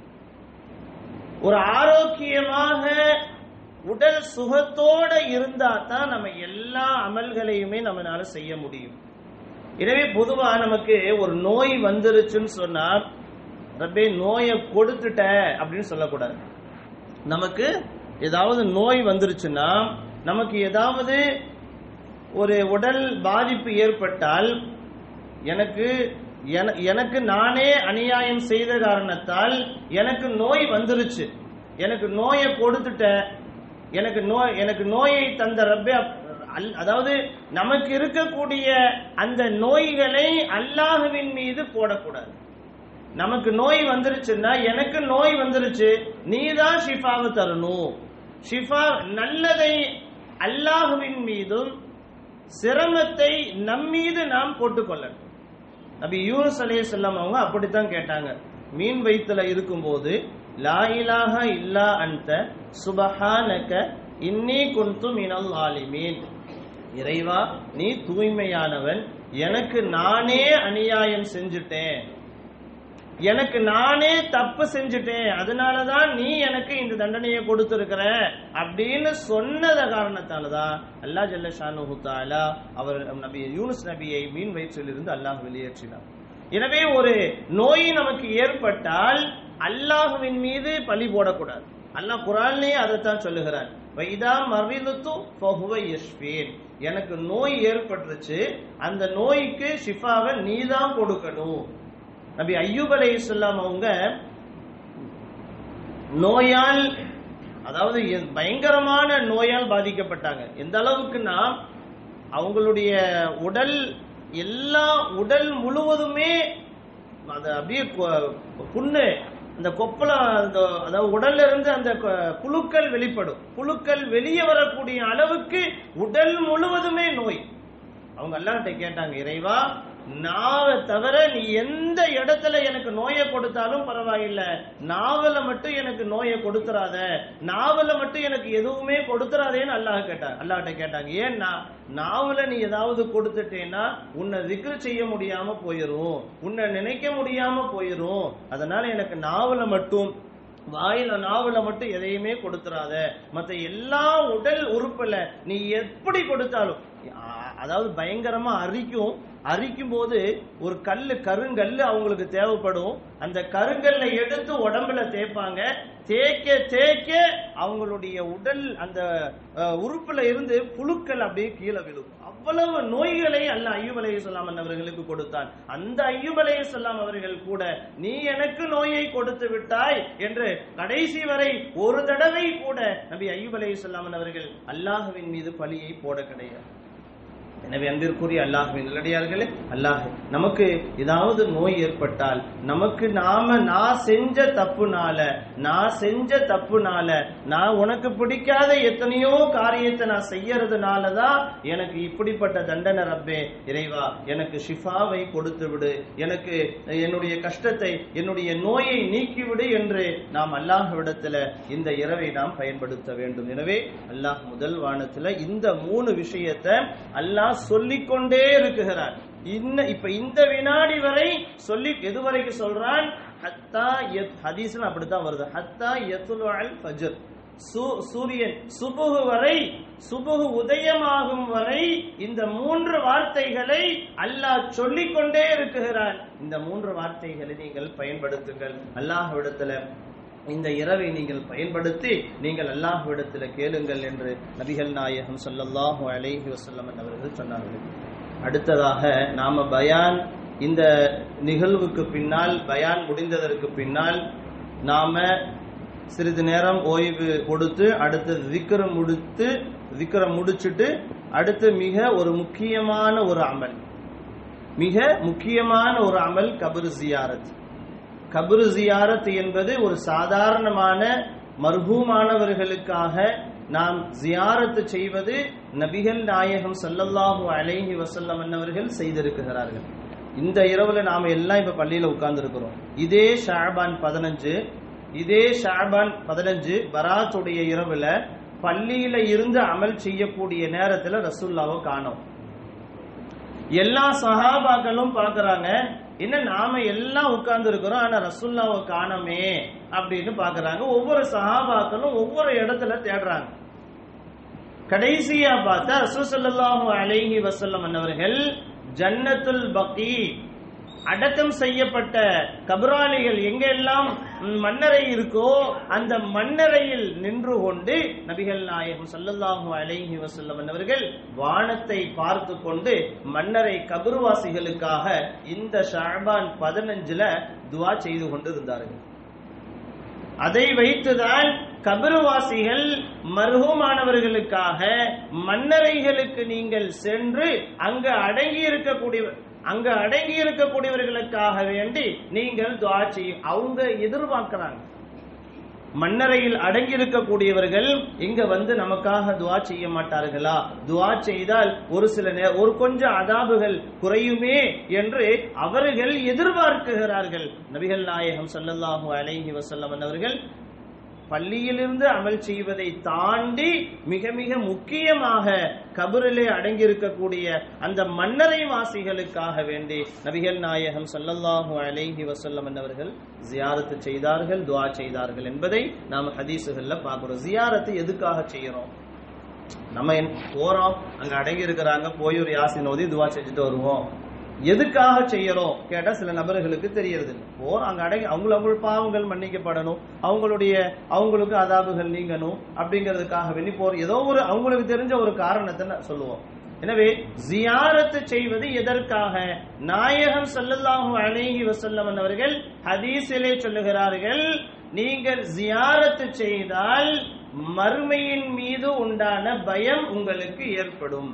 ஒரு ஆரோக்கியமாக உடல் சுகத்தோட இருந்தா தான் நம்ம எல்லா அமல்களையுமே நம்மளால செய்ய முடியும் எனவே பொதுவா நமக்கு ஒரு நோய் வந்துருச்சுன்னு சொன்னா ரப்பே நோயை கொடுத்துட்ட அப்படின்னு சொல்லக்கூடாது நமக்கு ஏதாவது நோய் வந்துருச்சுன்னா நமக்கு ஏதாவது ஒரு உடல் பாதிப்பு ஏற்பட்டால் எனக்கு எனக்கு நானே அநியாயம் செய்த காரணத்தால் எனக்கு நோய் வந்துருச்சு எனக்கு நோயை கொடுத்துட்ட எனக்கு நோய் எனக்கு நோயை தந்த ரப்பே அதாவது நமக்கு இருக்கக்கூடிய அந்த நோய்களை அல்லாஹுவின் மீது போடக்கூடாது நமக்கு நோய் வந்துருச்சுன்னா எனக்கு நோய் வந்துருச்சு நீ தான் ஷிஃபாவை தரணும் ஷிஃபா நல்லதை அல்லாஹுவின் மீதும் சிரமத்தை நம்மீது நாம் போட்டுக்கொள்ளணும் நபி யூனுஸ் அலே செல்லம் அவங்க அப்படித்தான் கேட்டாங்க மீன் வயிற்றுல இருக்கும்போது லா இலாஹ இல்லா அந்த சுபஹானக இன்னி குந்து மினல் ஆலிமீன் இறைவா நீ தூய்மையானவன் எனக்கு நானே அநியாயம் செஞ்சுட்டேன் எனக்கு நானே தப்பு செஞ்சுட்டேன் அதனாலதான் நீ எனக்கு இந்த தண்டனையை கொடுத்திருக்கிற அப்படின்னு சொன்னத காரணத்தாலதான் அல்லா ஜல்ல ஷானு தாலா அவர் நபி யூனுஸ் நபியை மீன் வயிற்றிலிருந்து அல்லாஹ் வெளியேற்றினார் எனவே ஒரு நோய் நமக்கு ஏற்பட்டால் அல்லாஹுவின் மீது பழி போடக்கூடாது அல்லாஹ் குரான்லயே அதைத்தான் சொல்லுகிறான் வைதா மரிலுத்து ஃபஹுவ யஷ்பீன் எனக்கு நோய் ஏற்பட்டுருச்சு அந்த நோய்க்கு ஷிஃபாவை நீ தான் கொடுக்கணும் நபி ஐயூப் அலை இஸ்லாம் அவங்க நோயால் அதாவது பயங்கரமான நோயால் பாதிக்கப்பட்டாங்க எந்த அளவுக்குன்னா அவங்களுடைய உடல் எல்லா உடல் முழுவதுமே அது அப்படியே புண்ணு அந்த கொப்பளம் அந்த அதாவது உடல்ல இருந்து அந்த புழுக்கள் வெளிப்படும் புழுக்கள் வெளியே வரக்கூடிய அளவுக்கு உடல் முழுவதுமே நோய் அவங்க எல்லார்கிட்ட கேட்டாங்க இறைவா நாவை தவிர நீ எந்த இடத்துல எனக்கு நோயை கொடுத்தாலும் பரவாயில்ல நாவல மட்டும் எனக்கு நோயை கொடுத்துறாத நாவல மட்டும் எனக்கு எதுவுமே கொடுத்துறாதேன்னு அல்லாஹ் கேட்டாங்க அல்லாஹ்ட்ட கேட்டாங்க ஏன்னா நாவல நீ ஏதாவது கொடுத்துட்டேன்னா உன்னை திக்ரு செய்ய முடியாம போயிரும் உன்னை நினைக்க முடியாம போயிரும் அதனால எனக்கு நாவல மட்டும் வாயில நாவல மட்டும் எதையுமே கொடுத்துறாத மத்த எல்லா உடல் உறுப்புல நீ எப்படி கொடுத்தாலும் அதாவது பயங்கரமா அரிக்கும் அரிக்கும் போது ஒரு கல்லு கருங்கல்லு அவங்களுக்கு தேவைப்படும் அந்த கருங்கல்ல எடுத்து உடம்புல தேய்ப்பாங்க தேய்க்க தேய்க்க அவங்களுடைய உடல் அந்த உறுப்புல இருந்து புழுக்கள் அப்படியே கீழே விழும் அவ்வளவு நோய்களை அல்ல ஐயூப் அலைய சொல்லாம் அவர்களுக்கு கொடுத்தான் அந்த ஐயூப் அலைய சொல்லாம் அவர்கள் கூட நீ எனக்கு நோயை கொடுத்து விட்டாய் என்று கடைசி வரை ஒரு தடவை கூட நபி ஐயூப் அலைய சொல்லாமன் அவர்கள் அல்லாஹுவின் மீது பழியை போட கிடையாது எனவே அன்பிற்குரிய அல்லாஹுவின் நல்லடியார்களே அல்லாஹ் நமக்கு ஏதாவது நோய் ஏற்பட்டால் நமக்கு நாம நான் செஞ்ச தப்புனால நான் செஞ்ச தப்புனால நான் உனக்கு பிடிக்காத எத்தனையோ காரியத்தை நான் செய்யறதுனால தான் எனக்கு இப்படிப்பட்ட தண்டனை ரப்பே இறைவா எனக்கு ஷிஃபாவை கொடுத்து விடு எனக்கு என்னுடைய கஷ்டத்தை என்னுடைய நோயை நீக்கிவிடு என்று நாம் அல்லாஹ்விடத்துல இந்த இரவை நாம் பயன்படுத்த வேண்டும் எனவே அல்லாஹ் முதல் வானத்துல இந்த மூணு விஷயத்தை அல்லாஹ் சொல்லிக்கொண்டே இருக்குகிறார் இன்ன இப்ப இந்த வினாடி வரை சொல்லி எது வரைக்கும் சொல்றான் ஹத்தா யத் ஹதீஸ்ல அப்படித்தான் வருது ஹத்தா யத்துலு அல் ஃபஜர் சூ- சூரியன் சுபுகு வரை சுபுகு உதயமாகும் வரை இந்த மூன்று வார்த்தைகளை அல்லாஹ் சொல்லிக் கொண்டே இருக்குகிறான் இந்த மூன்று வார்த்தைகளை நீங்கள் பயன்படுத்துங்கள் அல்லாஹ்விடத்துல இந்த இரவை நீங்கள் பயன்படுத்தி நீங்கள் அல்லாஹ்விடத்தில் கேளுங்கள் என்று நபிகள் நாயகம் ஸல்லல்லாஹு அலைஹி வஸல்லம் அவர்கள் சொன்னார்கள் அடுத்ததாக நாம பயான் இந்த நிகழ்வுக்கு பின்னால் பயான் முடிந்ததற்கு பின்னால் நாம சிறிது நேரம் ஓய்வு கொடுத்து அடுத்து விக்கிரம் முடித்து விக்கிரம் முடிச்சிட்டு அடுத்து மிக ஒரு முக்கியமான ஒரு அமல் மிக முக்கியமான ஒரு அமல் கபர் ஜியாரத் கபரு ஜியாரத் என்பது ஒரு சாதாரணமான மர்ஹூமானவர்களுக்காக நாம் ஜியாரத்து செய்வது நபிகள் நாயகம் ஸல்லல்லாஹு அலைஹி வஸல்லம் அவர்கள் செய்திருக்கிறார்கள் இந்த இரவுல நாம எல்லாம் இப்ப பள்ளியில உட்கார்ந்து இருக்கிறோம் இதே ஷாபான் பதினஞ்சு இதே ஷாபான் பதினஞ்சு பராத்துடைய இரவுல பள்ளியில இருந்து அமல் செய்யக்கூடிய நேரத்துல ரசூல்லாவை காணோம் எல்லா சஹாபாக்களும் பார்க்கறாங்க என்ன நாம எல்லாம் உட்கார்ந்து இருக்கிறோம் ஆனா ரசுல்லாவை காணோமே அப்படின்னு பார்க்கறாங்க ஒவ்வொரு சஹாபாக்களும் ஒவ்வொரு இடத்துல தேடுறாங்க கடைசியா பார்த்தா ரசூல் ஸல்லல்லாஹு அலைஹி வஸல்லம் அன்னவர்கள் ஜன்னத்துல் பக்கி அடக்கம் செய்யப்பட்ட கபராளிகள் எங்கெல்லாம் ம், மண்ணறை இருக்கோ அந்த மண்ணறையில் நின்று கொண்டு நபிகள் நாயகம் ஸல்லல்லாஹு அலைஹி வஸல்லம் அவர்கள் வானத்தை பார்த்து கொண்டு மன்னரை கபருவாசிகளுக்காக இந்த ஷாபான் பதினஞ்சுல துவா செய்து கொண்டு இருந்தார்கள் அதை வைத்துதான் கபருவாசிகள் மருகமானவர்களுக்காக மன்னரைகளுக்கு நீங்கள் சென்று அங்கு அடங்கி இருக்கக்கூடிய அங்க அடங்கி இருக்கக்கூடியவர்களுக்காக வேண்டி நீங்கள் துவா செய்யும் அவங்க எதிர்பார்க்கிறாங்க மன்னரையில் அடங்கி இருக்கக்கூடியவர்கள் இங்க வந்து நமக்காக துவா செய்ய மாட்டார்களா துவா செய்தால் ஒரு சில நே ஒரு கொஞ்சம் அதாபுகள் குறையுமே என்று அவர்கள் எதிர்பார்க்குகிறார்கள் நபிகள் நாயகம் ஸல்லல்லாஹு அலைஹி வஸல்லம் அவர்கள் பள்ளியிலிருந்து அமல் செய்வதை தாண்டி மிக மிக முக்கியமாக கபரிலே அடங்கியிருக்கக்கூடிய அந்த மன்னரை வாசிகளுக்காக வேண்டி நபிகள் நாயகம் ஸல்லல்லாஹு அலைஹி வஸல்லம் அவர்கள் ஜியாரத்து செய்தார்கள் துஆ செய்தார்கள் என்பதை நாம் ஹதீஸுகள்ல பார்க்கிறோம் ஜியாரத்து எதுக்காக செய்யறோம் நம்ம என்ன- போறோம் அங்க அடங்கி இருக்கிறாங்க போய் ஒரு யாசின் ஓதி துவா செஞ்சுட்டு வருவோம் எதுக்காக செய்யறோம் கேட்டா சில நபர்களுக்கு தெரியறது இல்லை போறோம் அங்க அடங்கி அவங்க அவங்க பாவங்கள் மன்னிக்கப்படணும் அவங்களுடைய அவங்களுக்கு அதாபுகள் நீங்கணும் அப்படிங்கிறதுக்காக வெளி போற ஏதோ ஒரு அவங்களுக்கு தெரிஞ்ச ஒரு காரணத்தை நான் சொல்லுவோம் எனவே ஜியாரத்து செய்வது எதற்காக நாயகம் ஸல்லல்லாஹு அலைஹி வஸல்லம் அவர்கள் ஹதீஸிலே சொல்லுகிறார்கள் நீங்கள் ஜியாரத்து செய்தால் மறுமையின் மீது உண்டான பயம் உங்களுக்கு ஏற்படும்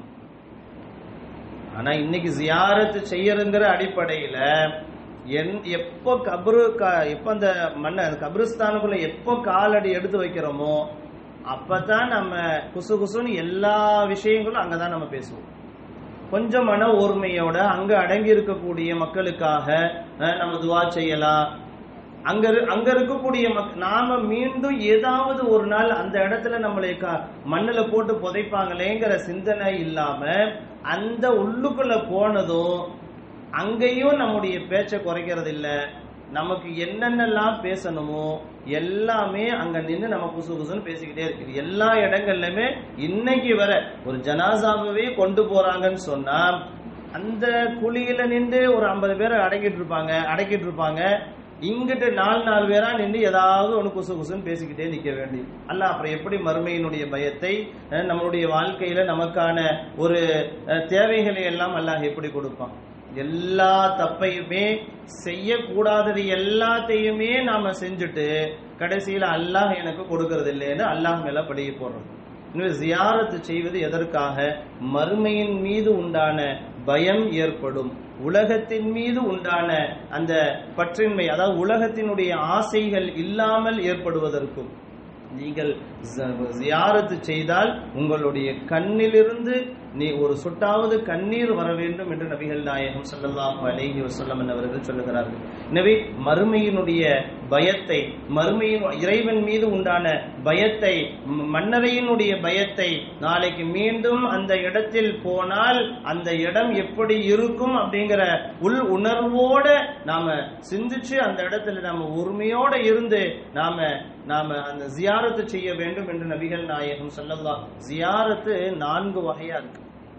ஆனா இன்னைக்கு ஜியாரத்து செய்யறங்கிற அடிப்படையில என் எப்போ கபரு க- எப்போ அந்த மண்ண அந்த கபிரிஸ்தானுக்குள்ள எப்போ காலடி எடுத்து வைக்கிறோமோ அப்பதான் நம்ம குசு குசுன்னு எல்லா விஷயங்களும் அங்கதான் நம்ம பேசுவோம் கொஞ்சம் மன ஓர்மையோட அங்க அடங்கி இருக்கக்கூடிய மக்களுக்காக அஹ், நம்ம துவா செய்யலாம் அங்க இரு- அங்க இருக்கக்கூடிய மக் நாம மீண்டும் ஏதாவது ஒரு நாள் அந்த இடத்துல நம்மளை க- மண்ணுல போட்டு புதைப்பாங்களேங்கிற சிந்தனை இல்லாம அந்த உள்ளுக்குள்ள போனதும் அங்கேயும் நம்முடைய பேச்சை குறைக்கிறது இல்ல நமக்கு என்னென்னலாம் பேசணுமோ எல்லாமே அங்க நின்று நம்ம குசு குசுன்னு பேசிக்கிட்டே இருக்குது எல்லா இடங்கள்லயுமே இன்னைக்கு வர ஒரு ஜனாசாவே கொண்டு போறாங்கன்னு சொன்னா அந்த குழியில நின்று ஒரு ஐம்பது பேரை அடக்கிட்டு இருப்பாங்க அடக்கிட்டு இருப்பாங்க இங்கிட்டு நாலு நாலு பேரா நின்று ஏதாவது ஒன்று குசு குசுன்னு பேசிக்கிட்டே நிக்க வேண்டி அல்ல அப்புறம் எப்படி மறுமையினுடைய பயத்தை அஹ், நம்மளுடைய வாழ்க்கையில நமக்கான ஒரு அஹ், தேவைகளை எல்லாம் அல்லாஹ் எப்படி கொடுப்பான் எல்லா தப்பையுமே செய்யக்கூடாதது எல்லாத்தையுமே நாம செஞ்சுட்டு கடைசியில அல்லாஹ் எனக்கு கொடுக்கறது இல்லைன்னு அல்லாஹ் மேல படிய போடுறோம் எனவே ஜியாரத்து செய்வது எதற்காக மறுமையின் மீது உண்டான பயம் ஏற்படும் உலகத்தின் மீது உண்டான அந்த பற்றின்மை அதாவது உலகத்தினுடைய ஆசைகள் இல்லாமல் ஏற்படுவதற்கும் நீங்கள் ஜியாரத்து செய்தால் உங்களுடைய கண்ணிலிருந்து நீ ஒரு சொட்டாவது கண்ணீர் வர வேண்டும் என்று நபிகள் நாயகம் ஸல்லல்லாஹு அலைஹி வஸல்லம் அவர்கள் சொல்லுகிறார்கள் எனவே மறுமையினுடைய பயத்தை மறுமையின் இறைவன் மீது உண்டான பயத்தை ம- மன்னரையினுடைய பயத்தை நாளைக்கு மீண்டும் அந்த இடத்தில் போனால் அந்த இடம் எப்படி இருக்கும் அப்படிங்கிற உள் உணர்வோட நாம சிந்திச்சு அந்த இடத்துல நாம உரிமையோட இருந்து நாம நாம அந்த ஜியாரத்து செய்ய வேண்டும் என்று நபிகள் நாயகம் ஸல்லல்லாஹு ஜியாரத்து நான்கு வகையா இருக்கு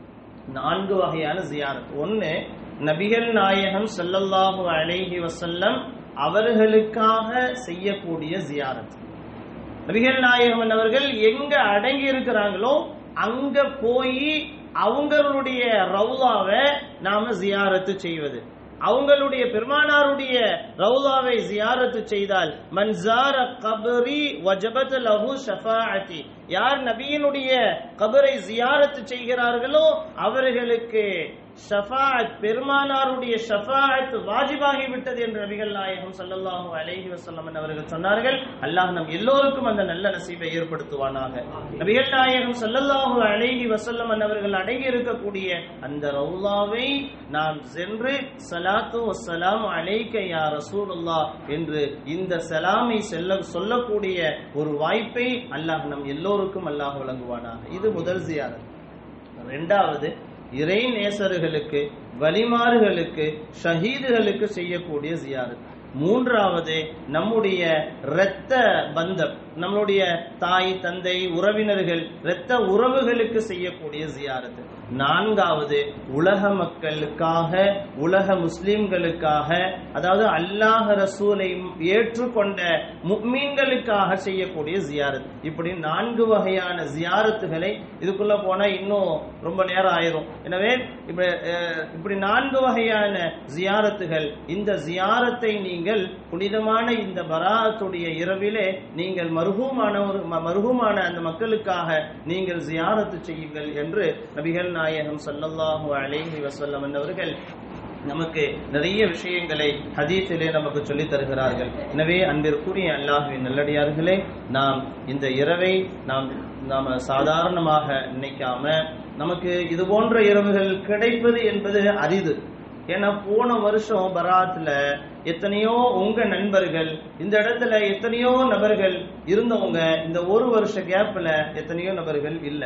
நான்கு வகையான ஜியாரத் ஒன்னு நபிகள் நாயகம் ஸல்லல்லாஹு அலைஹி வஸல்லம் அவர்களுக்காக செய்யக்கூடிய ஜியாரத் நபிகள் நாயகம் அவர்கள் எங்க அடங்கி இருக்கிறாங்களோ அங்க போய் அவங்களுடைய ரவுலாவை நாம ஜியாரத்து செய்வது அவங்களுடைய பெருமானாருடைய ரவுலாவை ஜியாரத்து செய்தால் மன்சார கபரி வஜபத் லஹு ஷஃபாஅத்தி யார் நபியினுடைய கபரை ஜியாரத்து செய்கிறார்களோ அவர்களுக்கு ஷஃபாஅத் பெருமானாருடைய ஷஃபாஅத் வாஜிபாகி விட்டது என்று நபிகள் நாயகம் ஸல்லல்லாஹு அலைஹி வஸல்லம் அவர்கள் சொன்னார்கள் அல்லாஹ் நம் எல்லோருக்கும் அந்த நல்ல நசீபை ஏற்படுத்துவானாக நபிகள் நாயகம் ஸல்லல்லாஹு அலைஹி வஸல்லம் அவர்கள் அடங்கி இருக்கக்கூடிய அந்த ரவுலாவை நாம் சென்று ஸலாத்து வஸ்ஸலாமு அலைக்க யா ரசூலுல்லாஹ் என்று இந்த சலாமை செல்ல சொல்லக்கூடிய ஒரு வாய்ப்பை அல்லாஹ் நம் எல்லோருக்கும் அல்லாஹ் வழங்குவானாக இது முதல் ஜியாரத் ரெண்டாவது இறை நேசர்களுக்கு வலிமாறுகளுக்கு ஷஹீதுகளுக்கு செய்யக்கூடிய ஜியாரத் மூன்றாவது நம்முடைய இரத்த பந்தம் நம்மளுடைய தாய் தந்தை உறவினர்கள் இரத்த உறவுகளுக்கு செய்யக்கூடிய ஜியாரத் நான்காவது உலக மக்களுக்காக உலக முஸ்லிம்களுக்காக அதாவது அல்லாஹ் ரசூலை ஏற்றுக்கொண்ட முக்மீன்களுக்காக செய்யக்கூடிய ஜியாரத் இப்படி நான்கு வகையான ஜியாரத்துகளை இதுக்குள்ள போனா இன்னும் ரொம்ப நேரம் ஆயிரும் எனவே இப்படி அஹ், இப்படி நான்கு வகையான ஜியாரத்துகள் இந்த ஜியாரத்தை நீங்கள் புனிதமான இந்த பராத்துடைய இரவிலே நீங்கள் மருகூமானவர் ம- மருகூமான அந்த மக்களுக்காக நீங்கள் ஜியாரத்து செய்யுங்கள் என்று நபிகள் நாயகம் ஸல்லல்லாஹு அலைஹி வஸல்லம் அவர்கள் நமக்கு நிறைய விஷயங்களை ஹதீஸிலே நமக்கு சொல்லித் தருகிறார்கள் எனவே அன்பிற்குரிய அல்லாஹுவின் நல்லடியார்களே நாம் இந்த இரவை நாம் நாம சாதாரணமாக நினைக்காம நமக்கு இது போன்ற இரவுகள் கிடைப்பது என்பது அரிது ஏன்னா போன வருஷம் பராத்ல எத்தனையோ உங்க நண்பர்கள் இந்த இடத்துல எத்தனையோ நபர்கள் இருந்தவங்க இந்த ஒரு வருஷ கேப்ல எத்தனையோ நபர்கள் இல்லை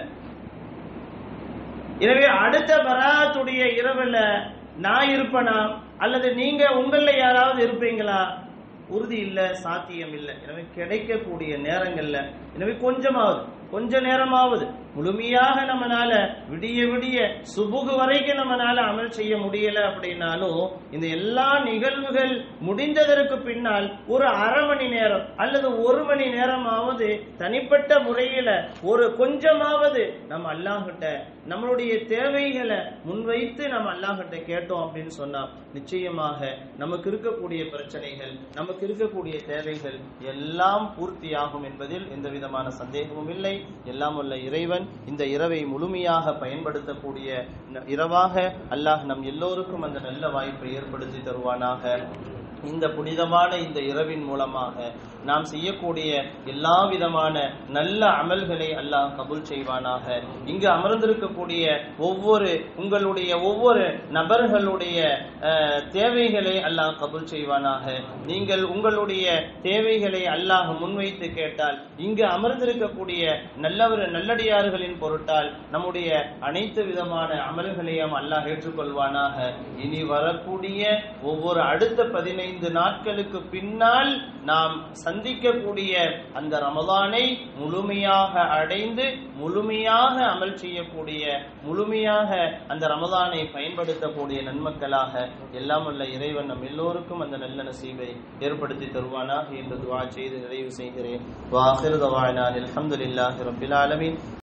எனவே அடுத்த பராத்துடைய இரவுல நான் இருப்பனா அல்லது நீங்க உங்கள யாராவது இருப்பீங்களா உறுதி இல்ல சாத்தியம் இல்ல எனவே கிடைக்கக்கூடிய நேரங்கள்ல எனவே கொஞ்சமாவது கொஞ்ச நேரமாவது முழுமையாக நம்மனால விடிய விடிய சுபுகு வரைக்கும் நம்மனால அமல் செய்ய முடியல அப்படின்னாலும் இந்த எல்லா நிகழ்வுகள் முடிந்ததற்கு பின்னால் ஒரு அரை மணி நேரம் அல்லது ஒரு மணி நேரமாவது தனிப்பட்ட முறையில ஒரு கொஞ்சமாவது நம்ம அல்லாஹ்கிட்ட நம்மளுடைய தேவைகளை முன்வைத்து நம்ம அல்லாஹ்கிட்ட கேட்டோம் அப்படின்னு சொன்னா நிச்சயமாக நமக்கு இருக்கக்கூடிய பிரச்சனைகள் நமக்கு இருக்கக்கூடிய தேவைகள் எல்லாம் பூர்த்தியாகும் என்பதில் எந்த விதமான சந்தேகமும் இல்லை எல்லாம் உள்ள இறைவன் இந்த இரவை முழுமையாக பயன்படுத்தக்கூடிய ந- இரவாக அல்லாஹ் நம் எல்லோருக்கும் அந்த நல்ல வாய்ப்பை ஏற்படுத்தி தருவானாக இந்த புனிதமான இந்த இரவின் மூலமாக நாம் செய்யக்கூடிய எல்லா விதமான நல்ல அமல்களை அல்லாஹ் கபூல் செய்வானாக இங்கு அமர்ந்திருக்கக்கூடிய ஒவ்வொரு உங்களுடைய ஒவ்வொரு நபர்களுடைய அஹ், தேவைகளை அல்லாஹ் கபூல் செய்வானாக நீங்கள் உங்களுடைய தேவைகளை அல்லாஹ் முன்வைத்து கேட்டால் இங்கு அமர்ந்திருக்கக்கூடிய நல்லவர் நல்லடியார்களின் பொருட்டால் நம்முடைய அனைத்து விதமான அமல்களையும் அல்லாஹ் ஏற்றுக்கொள்வானாக இனி வரக்கூடிய ஒவ்வொரு அடுத்த பதினைந்து நாட்களுக்கு பின்னால் நாம் சந்திக்கக்கூடிய அந்த ரமலானை முழுமையாக அடைந்து முழுமையாக அமல் செய்யக்கூடிய முழுமையாக அந்த ரமலானை பயன்படுத்தக்கூடிய நன்மக்களாக எல்லாம் உள்ள இறைவன் நம் எல்லோருக்கும் அந்த நல்ல நசீபை ஏற்படுத்தி தருவானாக என்று துவா செய்து நிறைவு செய்கிறேன் வாஹிர் தவானா அல்ஹம்துலில்லாஹி ரப்பில் ஆலமீன்